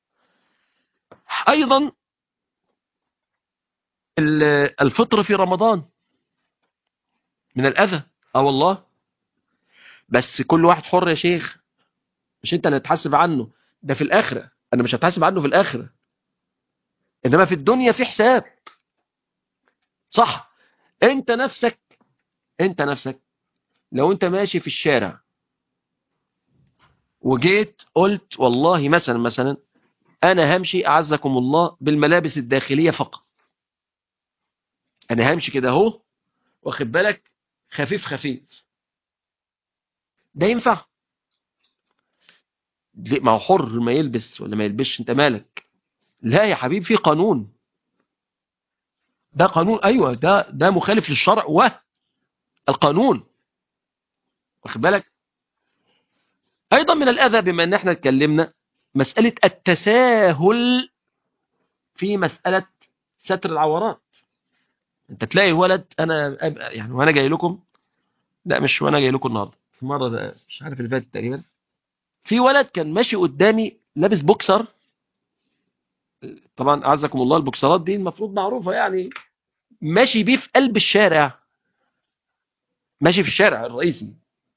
S2: ايضا الفطر في رمضان من الاذى اه والله بس كل واحد حر يا شيخ مش انت اللي هتحاسب عنه ده في الاخره انا مش هتحاسب عنه في الاخره انما في الدنيا في حساب صح انت نفسك انت نفسك لو انت ماشي في الشارع وجيت قلت والله مثلا مثلا انا همشي اعزكم الله بالملابس الداخلية فقط انا همشي كده اهو واخد بالك خفيف خفيف ده ينفع ما هو حر ما يلبس ولا ما يلبسش انت مالك لا يا حبيبي في قانون ده قانون ايوه ده ده مخالف للشرع والقانون واخد بالك ايضا من الاذى بما ان احنا اتكلمنا مساله التساهل في مساله ستر العورات انت تلاقي ولد انا يعني وانا جاي لكم لا مش وانا جاي لكم النهارده في مره ده مش عارف اللي فاتت تقريبا في ولد كان ماشي قدامي لابس بوكسر طبعا اعزكم الله البوكسرات دي المفروض معروفه يعني ماشي بيه في قلب الشارع ماشي في الشارع الرئيسي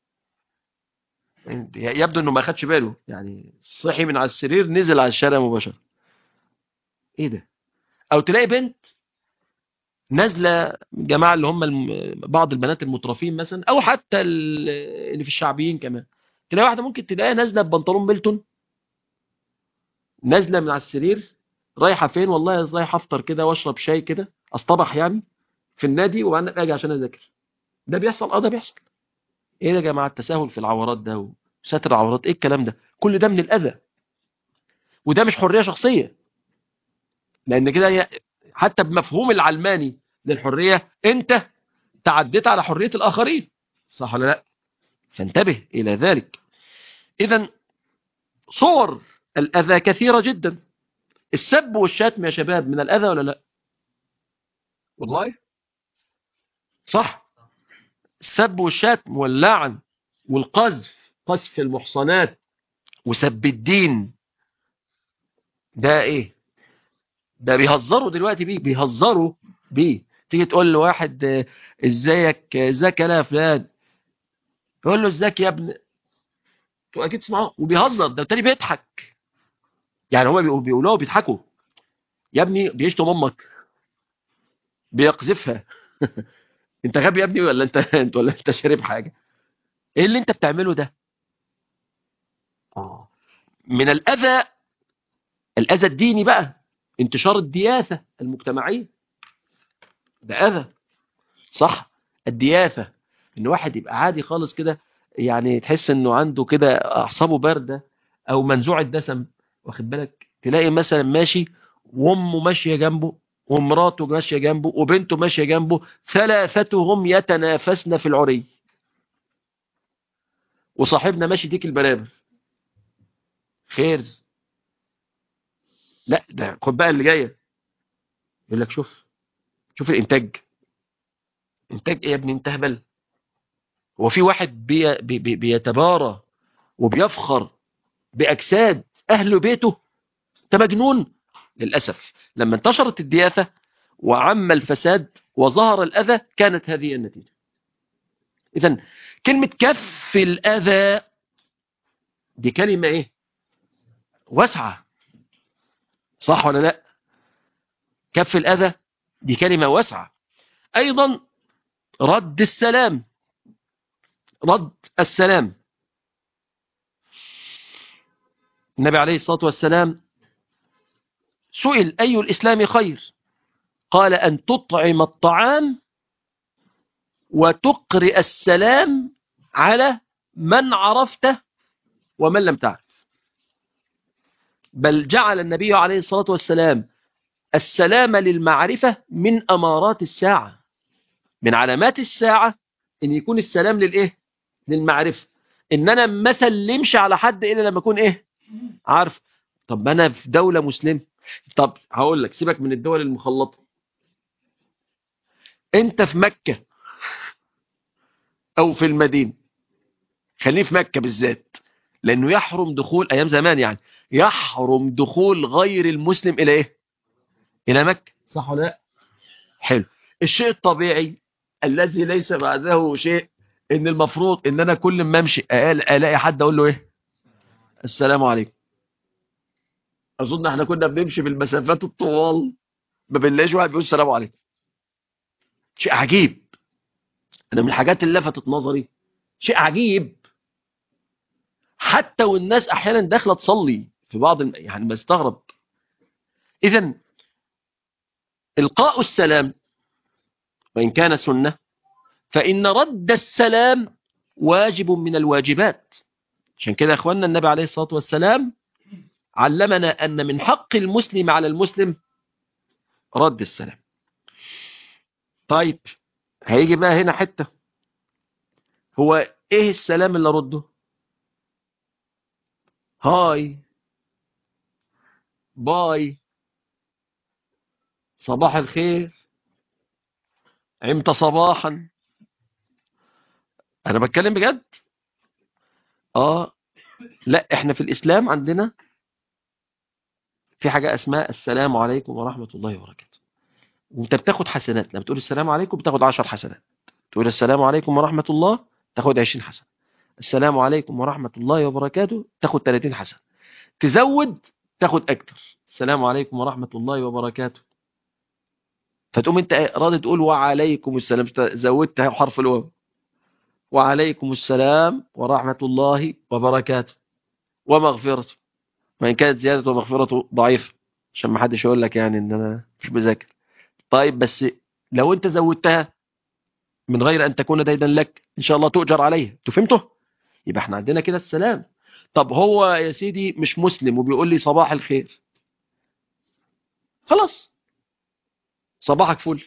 S2: يبدو انه ما خدش باله يعني صحي من على السرير نزل على الشارع مباشره ايه ده او تلاقي بنت نازله الجماعه اللي هم بعض البنات المترفين مثلا او حتى اللي في الشعبيين كمان تلاقي واحده ممكن تلاقيها نازله ببنطلون ميلتون نازله من على السرير رايحه فين والله رايحه افطر كده واشرب شاي كده اصطبح يعني في النادي وبعدين اجي عشان اذاكر ده بيحصل اه ده بيحصل ايه ده يا جماعه التساهل في العورات ده وستر العورات ايه الكلام ده كل ده من الاذى وده مش حريه شخصيه لان كده حتى بمفهوم العلماني للحريه انت تعديت على حريه الاخرين صح ولا لا فانتبه الى ذلك اذا صور الأذى كثيرة جدا السب والشتم يا شباب من الأذى ولا لا والله صح السب والشتم واللعن والقذف قذف المحصنات وسب الدين ده ايه ده بيهزروا دلوقتي بيه بيهزروا بيه تيجي تقول لواحد آه، ازيك ازيك يا فلان يقول له ازيك يا ابن تو اكيد تسمعه وبيهزر ده التاني بيضحك يعني هو بيقول بيقولوا بيضحكوا يا ابني بيشتم امك بيقذفها انت غبي يا ابني ولا انت انت ولا انت شارب حاجه ايه اللي انت بتعمله ده اه من الاذى الاذى الديني بقى انتشار الدياثه المجتمعيه ده اذى صح الدياثه ان واحد يبقى عادي خالص كده يعني تحس انه عنده كده اعصابه بارده او منزوع الدسم واخد بالك تلاقي مثلا ماشي وامه ماشيه جنبه ومراته ماشيه جنبه وبنته ماشيه جنبه ثلاثتهم يتنافسن في العري وصاحبنا ماشي ديك البرابر خير لا ده خد بقى اللي جايه يقول لك شوف شوف الانتاج انتاج ايه يا ابني انت هبل هو في واحد بي بي بي بيتبارى وبيفخر باجساد اهل بيته انت مجنون للاسف لما انتشرت الدياثه وعم الفساد وظهر الاذى كانت هذه النتيجه اذا كلمه كف الاذى دي كلمه ايه واسعه صح ولا لا كف الاذى دي كلمه واسعه ايضا رد السلام رد السلام النبي عليه الصلاة والسلام سئل أي الإسلام خير قال أن تطعم الطعام وتقرئ السلام على من عرفته ومن لم تعرف بل جعل النبي عليه الصلاة والسلام السلام للمعرفة من أمارات الساعة من علامات الساعة ان يكون السلام للايه للمعرفة ان انا ما سلمش على حد الا لما اكون ايه عارف طب ما انا في دولة مسلمة طب هقول لك سيبك من الدول المخلطة انت في مكة او في المدينة خليه في مكة بالذات لانه يحرم دخول ايام زمان يعني يحرم دخول غير المسلم الى ايه الى مكة صح ولا لا حلو الشيء الطبيعي الذي ليس بعده شيء ان المفروض ان انا كل ما امشي الاقي حد اقول له ايه السلام عليكم اظن احنا كنا بنمشي بالمسافات الطوال ما بنلاقيش واحد بيقول السلام عليكم شيء عجيب انا من الحاجات اللي لفتت نظري شيء عجيب حتى والناس احيانا داخله تصلي في بعض الم... يعني بستغرب اذا القاء السلام وإن كان سنة فإن رد السلام واجب من الواجبات عشان كده أخواننا النبي عليه الصلاة والسلام علمنا أن من حق المسلم على المسلم رد السلام طيب هيجي بقى هنا حتة هو ايه السلام اللي رده هاي باي صباح الخير عمت صباحا انا بتكلم بجد اه لا احنا في الاسلام عندنا في حاجة اسمها السلام عليكم ورحمة الله وبركاته وانت بتاخد حسنات لما تقول السلام عليكم بتاخد عشر حسنات تقول السلام عليكم ورحمة الله تاخد عشرين حسنة السلام عليكم ورحمة الله وبركاته تاخد 30 حسنة تزود تاخد اكتر السلام عليكم ورحمة الله وبركاته فتقوم انت راضي تقول وعليكم السلام زودت حرف الواو وعليكم السلام ورحمة الله وبركاته ومغفرته وإن كانت زيادة ومغفرته ضعيفة عشان ما حدش يقول لك يعني ان انا مش بذاكر طيب بس لو انت زودتها من غير ان تكون ديدا لك ان شاء الله تؤجر عليها انتوا فهمتوا يبقى احنا عندنا كده السلام طب هو يا سيدي مش مسلم وبيقول لي صباح الخير خلاص صباحك فل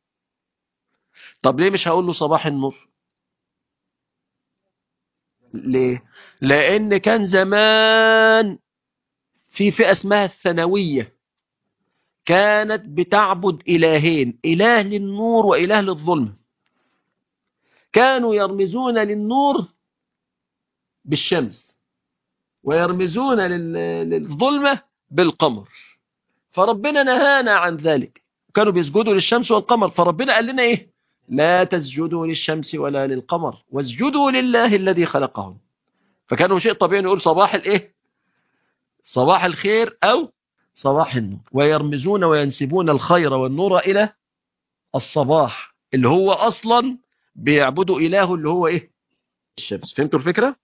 S2: طب ليه مش هقول له صباح النور ليه لان كان زمان في فئة اسمها الثانوية كانت بتعبد إلهين إله للنور وإله للظلم كانوا يرمزون للنور بالشمس ويرمزون لل- للظلمة بالقمر فربنا نهانا عن ذلك كانوا بيسجدوا للشمس والقمر فربنا قال لنا ايه لا تسجدوا للشمس ولا للقمر واسجدوا لله الذي خلقهم فكانوا شيء طبيعي نقول صباح الايه صباح الخير او صباح النور ويرمزون وينسبون الخير والنور الى الصباح اللي هو اصلا بيعبدوا اله اللي هو ايه الشمس فهمتوا الفكرة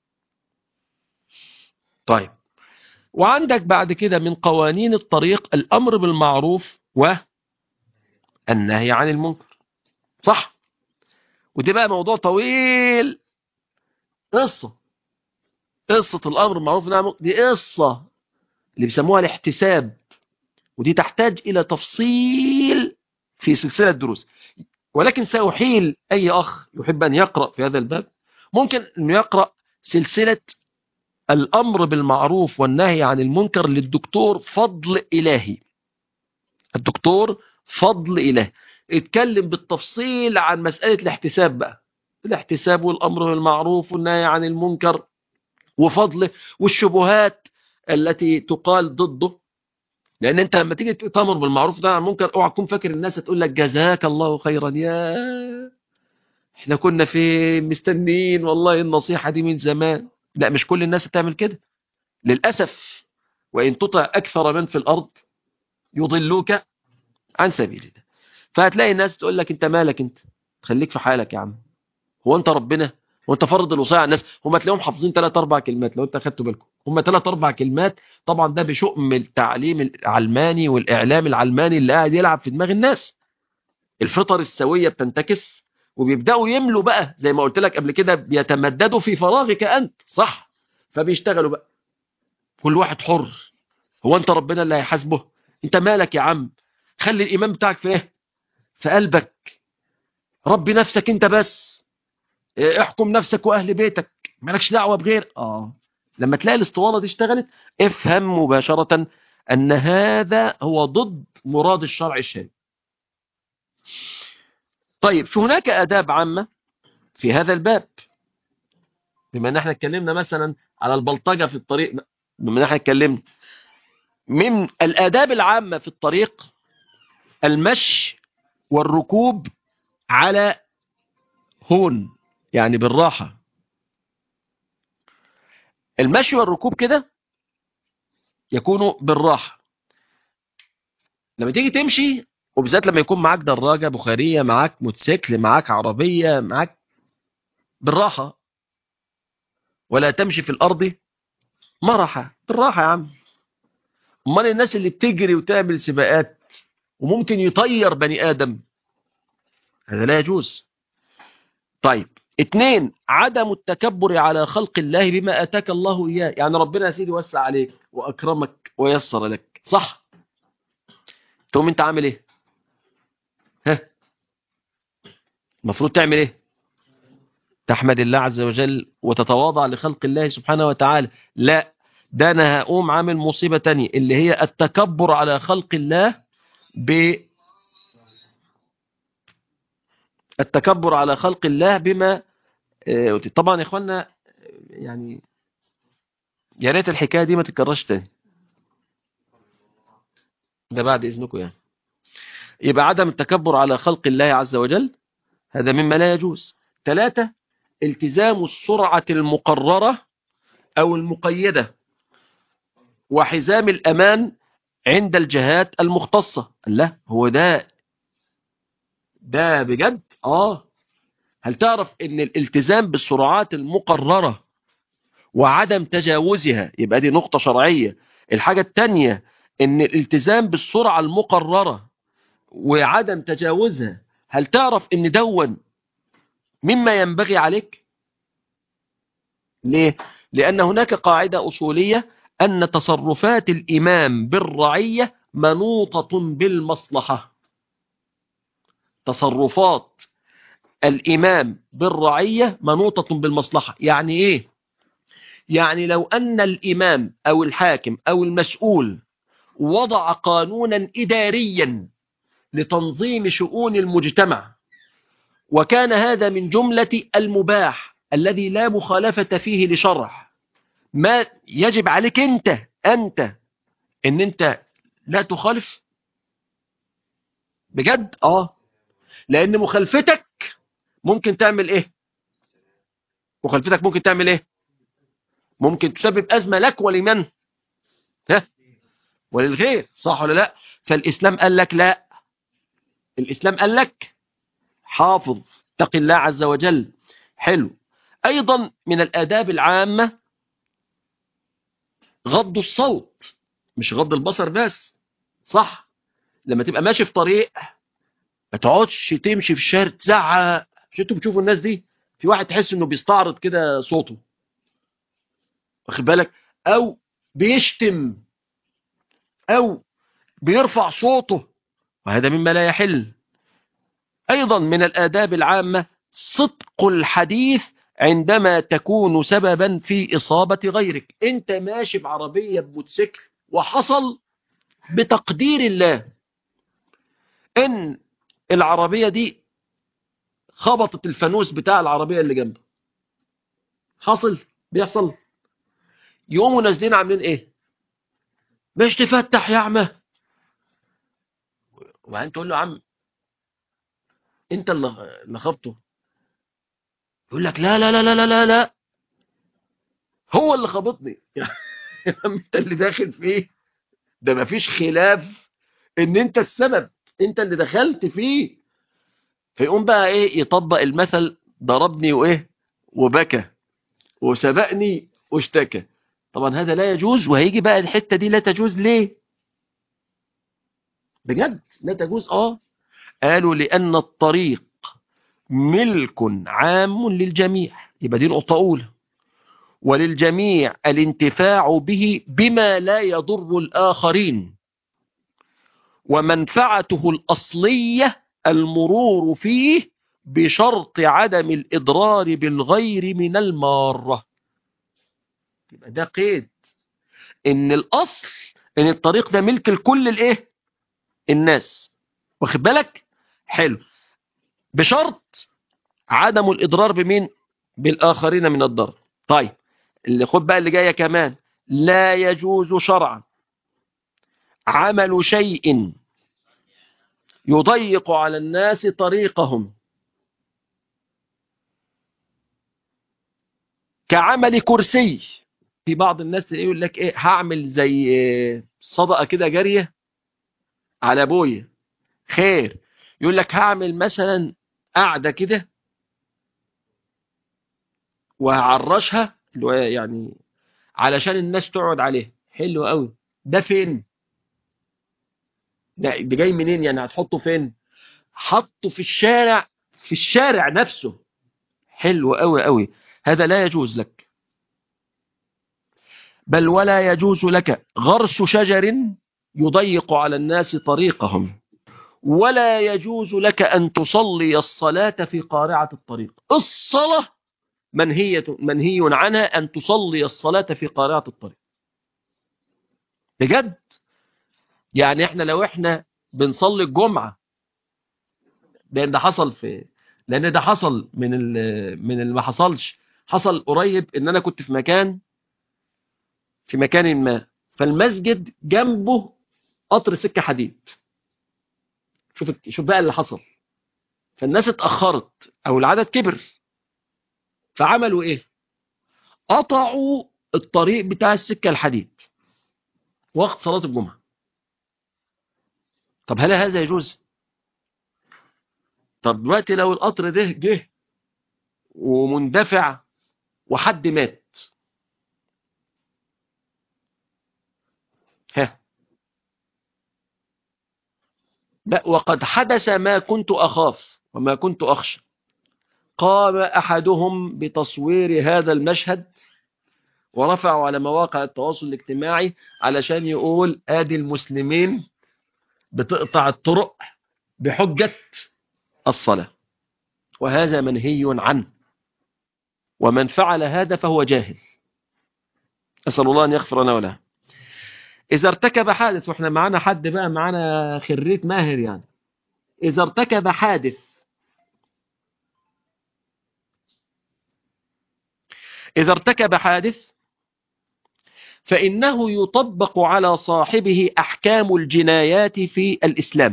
S2: طيب وعندك بعد كده من قوانين الطريق الامر بالمعروف والنهي عن المنكر صح ودي بقى موضوع طويل قصة قصة الامر بالمعروف والنهي عن المنكر دي قصة اللي بيسموها الاحتساب ودي تحتاج الى تفصيل في سلسلة دروس ولكن سأحيل أي أخ يحب أن يقرأ في هذا الباب ممكن أن يقرأ سلسلة الأمر بالمعروف والنهي عن المنكر للدكتور فضل إلهي الدكتور فضل إلهي اتكلم بالتفصيل عن مسألة الاحتساب بقى الاحتساب والأمر بالمعروف والنهي عن المنكر وفضله والشبهات التي تقال ضده لان انت لما تيجي تامر بالمعروف ده عن المنكر اوعى تكون فاكر الناس تقول لك جزاك الله خيرا يا احنا كنا في مستنيين والله النصيحة دي من زمان لا مش كل الناس تعمل كده للأسف وإن تطع أكثر من في الأرض يضلوك عن سبيل الله فهتلاقي الناس تقول لك انت مالك انت خليك في حالك يا عم هو انت ربنا هو انت فرض الوصاية على الناس هم تلاقيهم حافظين ثلاث اربع كلمات لو انت اخدتوا بالكم هم ثلاث اربع كلمات طبعا ده بشؤم التعليم العلماني والاعلام العلماني اللي قاعد يلعب في دماغ الناس الفطر السوية بتنتكس وبيبداوا يملوا بقى زي ما قلت لك قبل كده بيتمددوا في فراغك انت صح فبيشتغلوا بقى كل واحد حر هو انت ربنا اللي هيحاسبه انت مالك يا عم خلي الايمان بتاعك في ايه في قلبك ربي نفسك انت بس احكم نفسك واهل بيتك مالكش دعوه بغير اه لما تلاقي الاسطوانه دي اشتغلت افهم مباشره ان هذا هو ضد مراد الشرع الشرعي طيب في هناك اداب عامه في هذا الباب بما ان احنا اتكلمنا مثلا على البلطجه في الطريق بما ان احنا اتكلمنا من الاداب العامه في الطريق المشي والركوب على هون يعني بالراحة المشي والركوب كده يكونوا بالراحة لما تيجي تمشي وبالذات لما يكون معاك دراجة بخارية معاك موتوسيكل معاك عربية معاك بالراحة ولا تمشي في الأرض مرحة بالراحة يا عم امال الناس اللي بتجري وتعمل سباقات وممكن يطير بني آدم هذا لا يجوز طيب اثنين عدم التكبر على خلق الله بما أتاك الله إياه يعني ربنا يا سيدي وسع عليك وأكرمك ويسر لك صح تقوم انت عامل ايه ها المفروض تعمل ايه تحمد الله عز وجل وتتواضع لخلق الله سبحانه وتعالى لا ده انا هقوم عامل مصيبة تانية اللي هي التكبر على خلق الله ب التكبر على خلق الله بما طبعا يا اخوانا يعني يا ريت الحكايه دي ما تتكررش تاني ده بعد اذنكم يعني يبقى عدم التكبر على خلق الله عز وجل هذا مما لا يجوز ثلاثة التزام السرعة المقررة أو المقيدة وحزام الأمان عند الجهات المختصة لا هو ده ده بجد آه هل تعرف ان الالتزام بالسرعات المقررة وعدم تجاوزها يبقى دي نقطة شرعية الحاجة التانية ان الالتزام بالسرعة المقررة وعدم تجاوزها هل تعرف ان دون مما ينبغي عليك ليه لان هناك قاعدة اصولية ان تصرفات الامام بالرعية منوطة بالمصلحة تصرفات الإمام بالرعية منوطة بالمصلحة يعني إيه؟ يعني لو أن الإمام أو الحاكم أو المسؤول وضع قانونا إداريا لتنظيم شؤون المجتمع وكان هذا من جملة المباح الذي لا مخالفة فيه لشرع ما يجب عليك أنت أنت أن أنت لا تخالف بجد آه لأن مخالفتك ممكن تعمل إيه مخالفتك ممكن تعمل إيه ممكن تسبب أزمة لك ولمن ها وللغير صح ولا لا فالإسلام قال لك لا الإسلام قال لك حافظ تقي الله عز وجل حلو أيضا من الآداب العامة غض الصوت مش غض البصر بس صح لما تبقى ماشي في طريق ما تقعدش تمشي في الشارع تزعق مش انتوا بتشوفوا الناس دي في واحد تحس انه بيستعرض كده صوته واخد بالك او بيشتم او بيرفع صوته وهذا مما لا يحل ايضا من الاداب العامة صدق الحديث عندما تكون سببا في اصابة غيرك انت ماشي بعربية بموتوسيكل وحصل بتقدير الله ان العربية دي خبطت الفانوس بتاع العربية اللي جنبه حصل بيحصل يقوموا نازلين عاملين ايه مش تفتح يا عم وبعدين تقول له يا عم انت اللي اللي خبطه يقول لك لا لا لا لا لا لا لا هو اللي خبطني يا عم انت اللي داخل فيه ده مفيش خلاف ان انت السبب انت اللي دخلت فيه فيقوم بقى ايه يطبق المثل ضربني وايه وبكى وسبقني واشتكى طبعا هذا لا يجوز وهيجي بقى الحتة دي لا تجوز ليه بجد لا تجوز اه قالوا لأن الطريق ملك عام للجميع يبقى دي نقطة أولى وللجميع الانتفاع به بما لا يضر الآخرين ومنفعته الأصلية المرور فيه بشرط عدم الإضرار بالغير من المارة يبقى ده قيد ان الاصل ان الطريق ده ملك الكل الايه الناس واخد بالك حلو بشرط عدم الاضرار بمين بالاخرين من الضرر طيب اللي خد بقى اللي جايه كمان لا يجوز شرعا عمل شيء يضيق على الناس طريقهم كعمل كرسي في بعض الناس يقول لك ايه هعمل زي صدقه كده جاريه على ابويا خير يقول لك هعمل مثلا قاعده كده وهعرشها يعني علشان الناس تقعد عليها حلو قوي ده فين ده ده جاي منين يعني هتحطه فين حطه في الشارع في الشارع نفسه حلو قوي قوي هذا لا يجوز لك بل ولا يجوز لك غرس شجر يضيق على الناس طريقهم ولا يجوز لك أن تصلي الصلاة في قارعة الطريق الصلاة منهية منهي عنها أن تصلي الصلاة في قارعة الطريق بجد يعني احنا لو احنا بنصلي الجمعة لأن ده حصل في لأن ده حصل من من اللي ما حصلش حصل قريب ان انا كنت في مكان في مكان ما فالمسجد جنبه قطر سكة حديد شوف شوف بقى اللي حصل فالناس اتأخرت او العدد كبر فعملوا ايه قطعوا الطريق بتاع السكة الحديد وقت صلاة الجمعة طب هل هذا يجوز طب دلوقتي لو القطر ده جه ومندفع وحد مات ها لا وقد حدث ما كنت أخاف وما كنت أخشى قام أحدهم بتصوير هذا المشهد ورفعوا على مواقع التواصل الاجتماعي علشان يقول آدي المسلمين بتقطع الطرق بحجة الصلاة وهذا منهي عنه ومن فعل هذا فهو جاهل أسأل الله أن يغفر لنا وله إذا ارتكب حادث وإحنا معانا حد بقى معانا خريت ماهر يعني إذا ارتكب حادث إذا ارتكب حادث فإنه يطبق على صاحبه أحكام الجنايات في الإسلام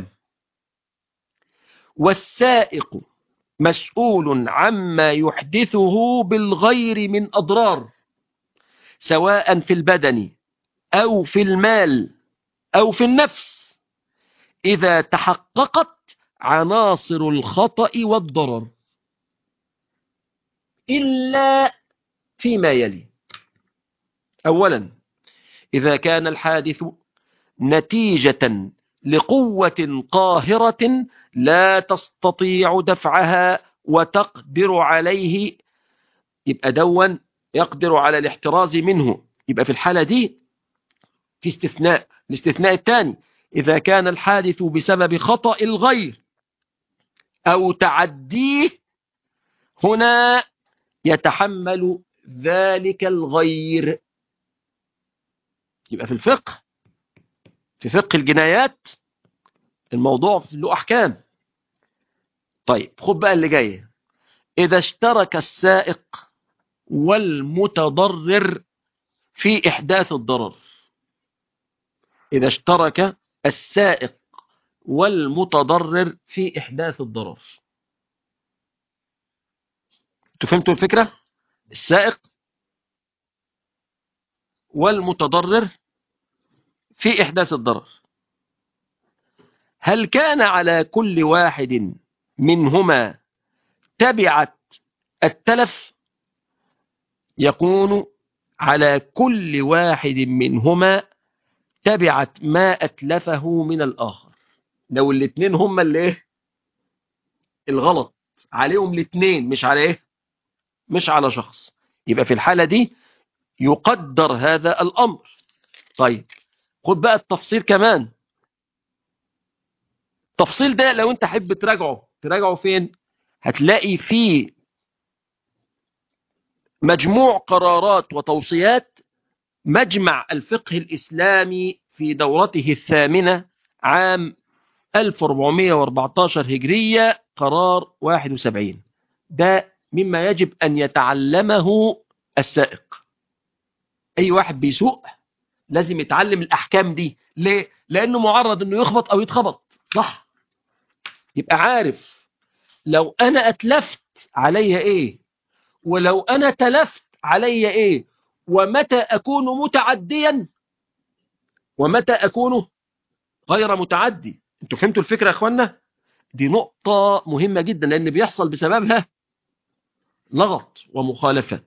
S2: والسائق مسؤول عما يحدثه بالغير من أضرار سواء في البدن أو في المال أو في النفس إذا تحققت عناصر الخطأ والضرر إلا فيما يلي أولا إذا كان الحادث نتيجة لقوة قاهرة لا تستطيع دفعها وتقدر عليه يبقى دون يقدر على الاحتراز منه يبقى في الحالة دي في استثناء الاستثناء الثاني إذا كان الحادث بسبب خطأ الغير أو تعديه هنا يتحمل ذلك الغير يبقى في الفقه في فقه الجنايات الموضوع له أحكام طيب خد بقى اللي جاي إذا اشترك السائق والمتضرر في إحداث الضرر إذا اشترك السائق والمتضرر في إحداث الضرر انتوا فهمتوا الفكرة السائق والمتضرر في إحداث الضرر هل كان على كل واحد منهما تبعت التلف يكون على كل واحد منهما تبعت ما أتلفه من الآخر لو الاثنين هما اللي ايه الغلط عليهم الاثنين مش على ايه مش على شخص يبقى في الحالة دي يقدر هذا الأمر طيب خد بقى التفصيل كمان التفصيل ده لو انت حب تراجعه تراجعه فين هتلاقي فيه مجموع قرارات وتوصيات مجمع الفقه الإسلامي في دورته الثامنة عام 1414 هجرية قرار 71 ده مما يجب أن يتعلمه السائق أي واحد بيسوق لازم يتعلم الأحكام دي ليه؟ لأنه معرض أنه يخبط أو يتخبط صح يبقى عارف لو أنا أتلفت علي إيه ولو أنا تلفت علي إيه ومتى أكون متعديا ومتى أكون غير متعدي انتوا فهمتوا الفكرة يا أخوانا دي نقطة مهمة جدا لأن بيحصل بسببها لغط ومخالفات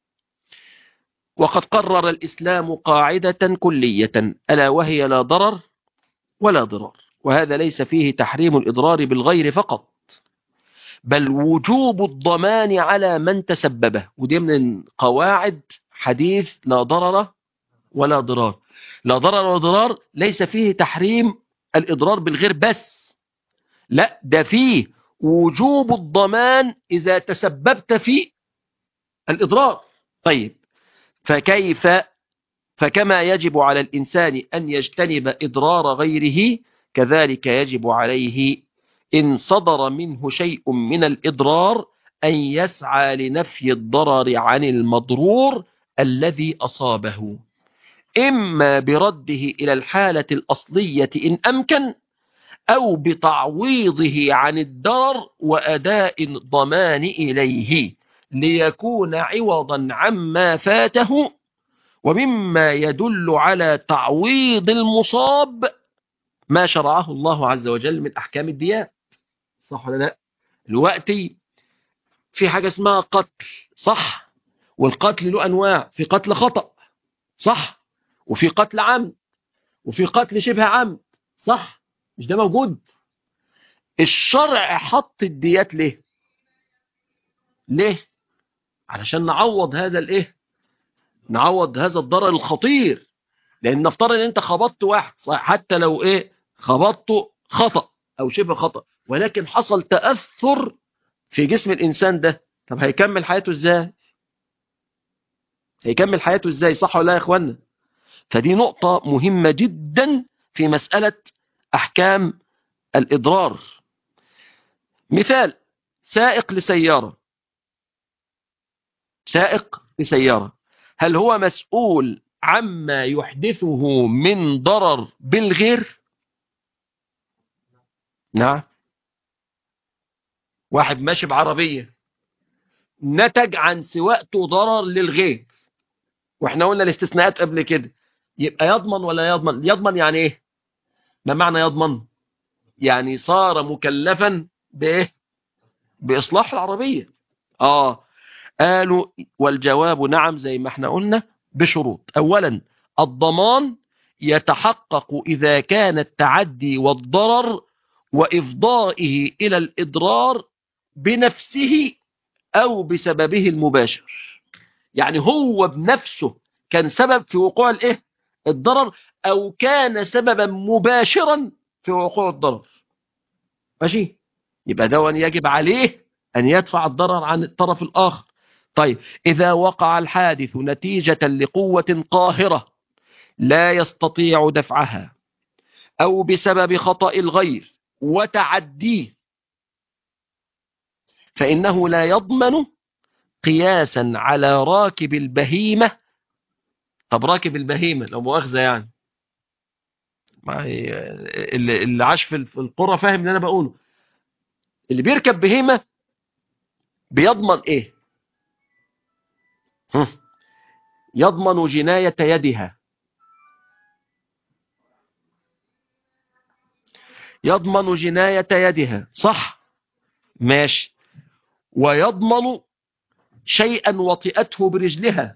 S2: وقد قرر الإسلام قاعدة كلية ألا وهي لا ضرر ولا ضرار وهذا ليس فيه تحريم الإضرار بالغير فقط بل وجوب الضمان على من تسببه ودي من قواعد حديث لا ضرر ولا ضرار لا ضرر ولا ضرار ليس فيه تحريم الإضرار بالغير بس لا ده فيه وجوب الضمان إذا تسببت في الإضرار طيب فكيف فكما يجب على الإنسان أن يجتنب إضرار غيره كذلك يجب عليه إن صدر منه شيء من الإضرار أن يسعى لنفي الضرر عن المضرور الذي أصابه إما برده إلى الحالة الأصلية إن أمكن أو بتعويضه عن الضرر وأداء الضمان إليه ليكون عوضا عما فاته ومما يدل على تعويض المصاب ما شرعه الله عز وجل من أحكام الديات صح ولا لا الوقت في حاجة اسمها قتل صح والقتل له أنواع في قتل خطأ صح وفي قتل عمد وفي قتل شبه عمد صح مش ده موجود الشرع حط الديات ليه ليه علشان نعوض هذا الايه نعوض هذا الضرر الخطير لان نفترض ان انت خبطت واحد صح حتى لو ايه خبطته خطأ او شبه خطأ ولكن حصل تأثر في جسم الانسان ده طب هيكمل حياته ازاي هيكمل حياته ازاي صح ولا لا يا اخوانا فدي نقطة مهمة جدا في مسألة احكام الاضرار مثال سائق لسيارة سائق لسيارة هل هو مسؤول عما يحدثه من ضرر بالغير نعم واحد ماشي بعربية نتج عن سواقته ضرر للغير واحنا قلنا الاستثناءات قبل كده يبقى يضمن ولا يضمن يضمن يعني ايه ما معنى يضمن يعني صار مكلفا بايه باصلاح العربية اه قالوا والجواب نعم زي ما احنا قلنا بشروط اولا الضمان يتحقق اذا كان التعدي والضرر وافضائه الى الاضرار بنفسه او بسببه المباشر يعني هو بنفسه كان سبب في وقوع الايه الضرر او كان سببا مباشرا في وقوع الضرر ماشي يبقى ده يجب عليه ان يدفع الضرر عن الطرف الاخر طيب اذا وقع الحادث نتيجة لقوة قاهرة لا يستطيع دفعها او بسبب خطأ الغير وتعديه فإنه لا يضمن قياسا على راكب البهيمة طب راكب البهيمة لو مؤاخذة يعني اللي, اللي عاش في القرى فاهم اللي أنا بقوله اللي بيركب بهيمة بيضمن إيه يضمن جناية يدها يضمن جناية يدها صح ماشي ويضمن شيئا وطئته برجلها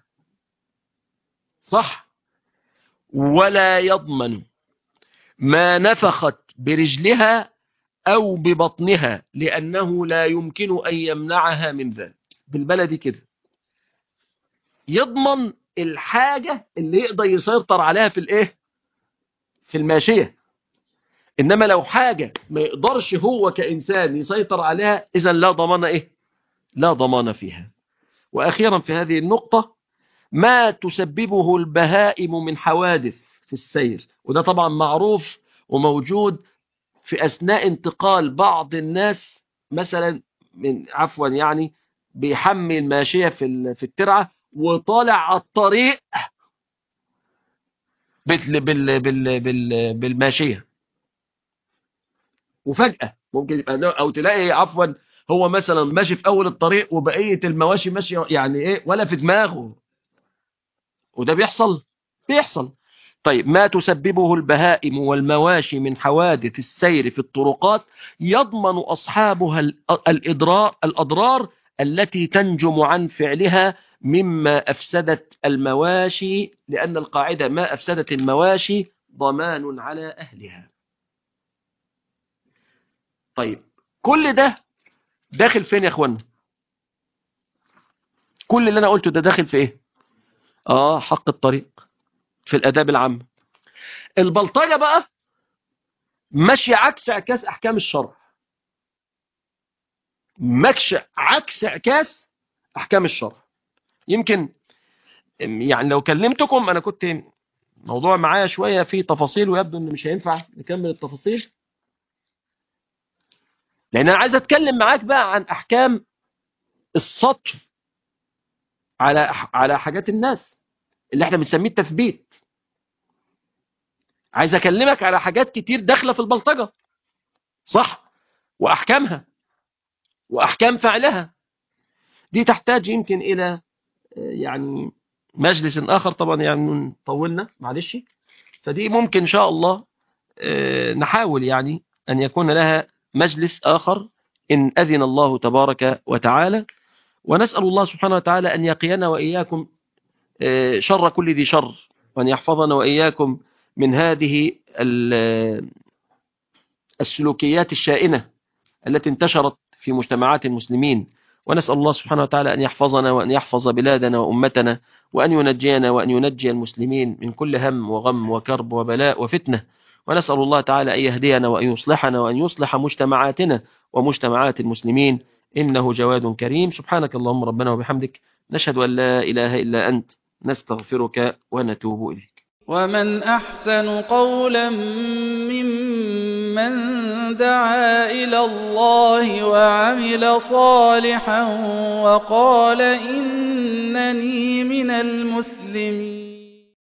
S2: صح ولا يضمن ما نفخت برجلها أو ببطنها لأنه لا يمكن أن يمنعها من ذلك بالبلد كده يضمن الحاجة اللي يقدر يسيطر عليها في الايه في الماشية إنما لو حاجة ما يقدرش هو كإنسان يسيطر عليها إذا لا ضمان إيه لا ضمان فيها وأخيرا في هذه النقطة ما تسببه البهائم من حوادث في السير وده طبعا معروف وموجود في أثناء انتقال بعض الناس مثلا من عفوا يعني بيحمل ماشية في في الترعة وطالع على الطريق بال بال بال بال بالماشية وفجأة ممكن يبقى أو تلاقي عفوا هو مثلا ماشي في أول الطريق وبقية المواشي ماشية يعني إيه ولا في دماغه وده بيحصل بيحصل طيب ما تسببه البهائم والمواشي من حوادث السير في الطرقات يضمن أصحابها الإضرار الأضرار التي تنجم عن فعلها مما أفسدت المواشي لأن القاعدة ما أفسدت المواشي ضمان على أهلها طيب كل ده داخل فين يا اخوانا كل اللي انا قلته ده داخل في ايه اه حق الطريق في الاداب العامه البلطجه بقى ماشيه عكس اعكاس احكام الشرع ماشي عكس اعكاس احكام الشرع يمكن يعني لو كلمتكم انا كنت موضوع معايا شويه فيه تفاصيل ويبدو ان مش هينفع نكمل التفاصيل لان انا عايز اتكلم معاك بقى عن احكام السطر على على حاجات الناس اللي احنا بنسميه التثبيت عايز اكلمك على حاجات كتير داخله في البلطجه صح واحكامها واحكام فعلها دي تحتاج يمكن الى يعني مجلس اخر طبعا يعني طولنا معلش فدي ممكن ان شاء الله نحاول يعني ان يكون لها مجلس آخر إن أذن الله تبارك وتعالى ونسأل الله سبحانه وتعالى أن يقينا وإياكم شر كل ذي شر وأن يحفظنا وإياكم من هذه السلوكيات الشائنة التي انتشرت في مجتمعات المسلمين ونسأل الله سبحانه وتعالى أن يحفظنا وأن يحفظ بلادنا وأمتنا وأن ينجينا وأن ينجي المسلمين من كل هم وغم وكرب وبلاء وفتنة ونسأل الله تعالى أن يهدينا وأن يصلحنا وأن يصلح مجتمعاتنا ومجتمعات المسلمين إنه جواد كريم سبحانك اللهم ربنا وبحمدك نشهد أن لا إله إلا أنت نستغفرك ونتوب إليك
S1: ومن أحسن قولا ممن دعا إلى الله وعمل صالحا وقال إنني من المسلمين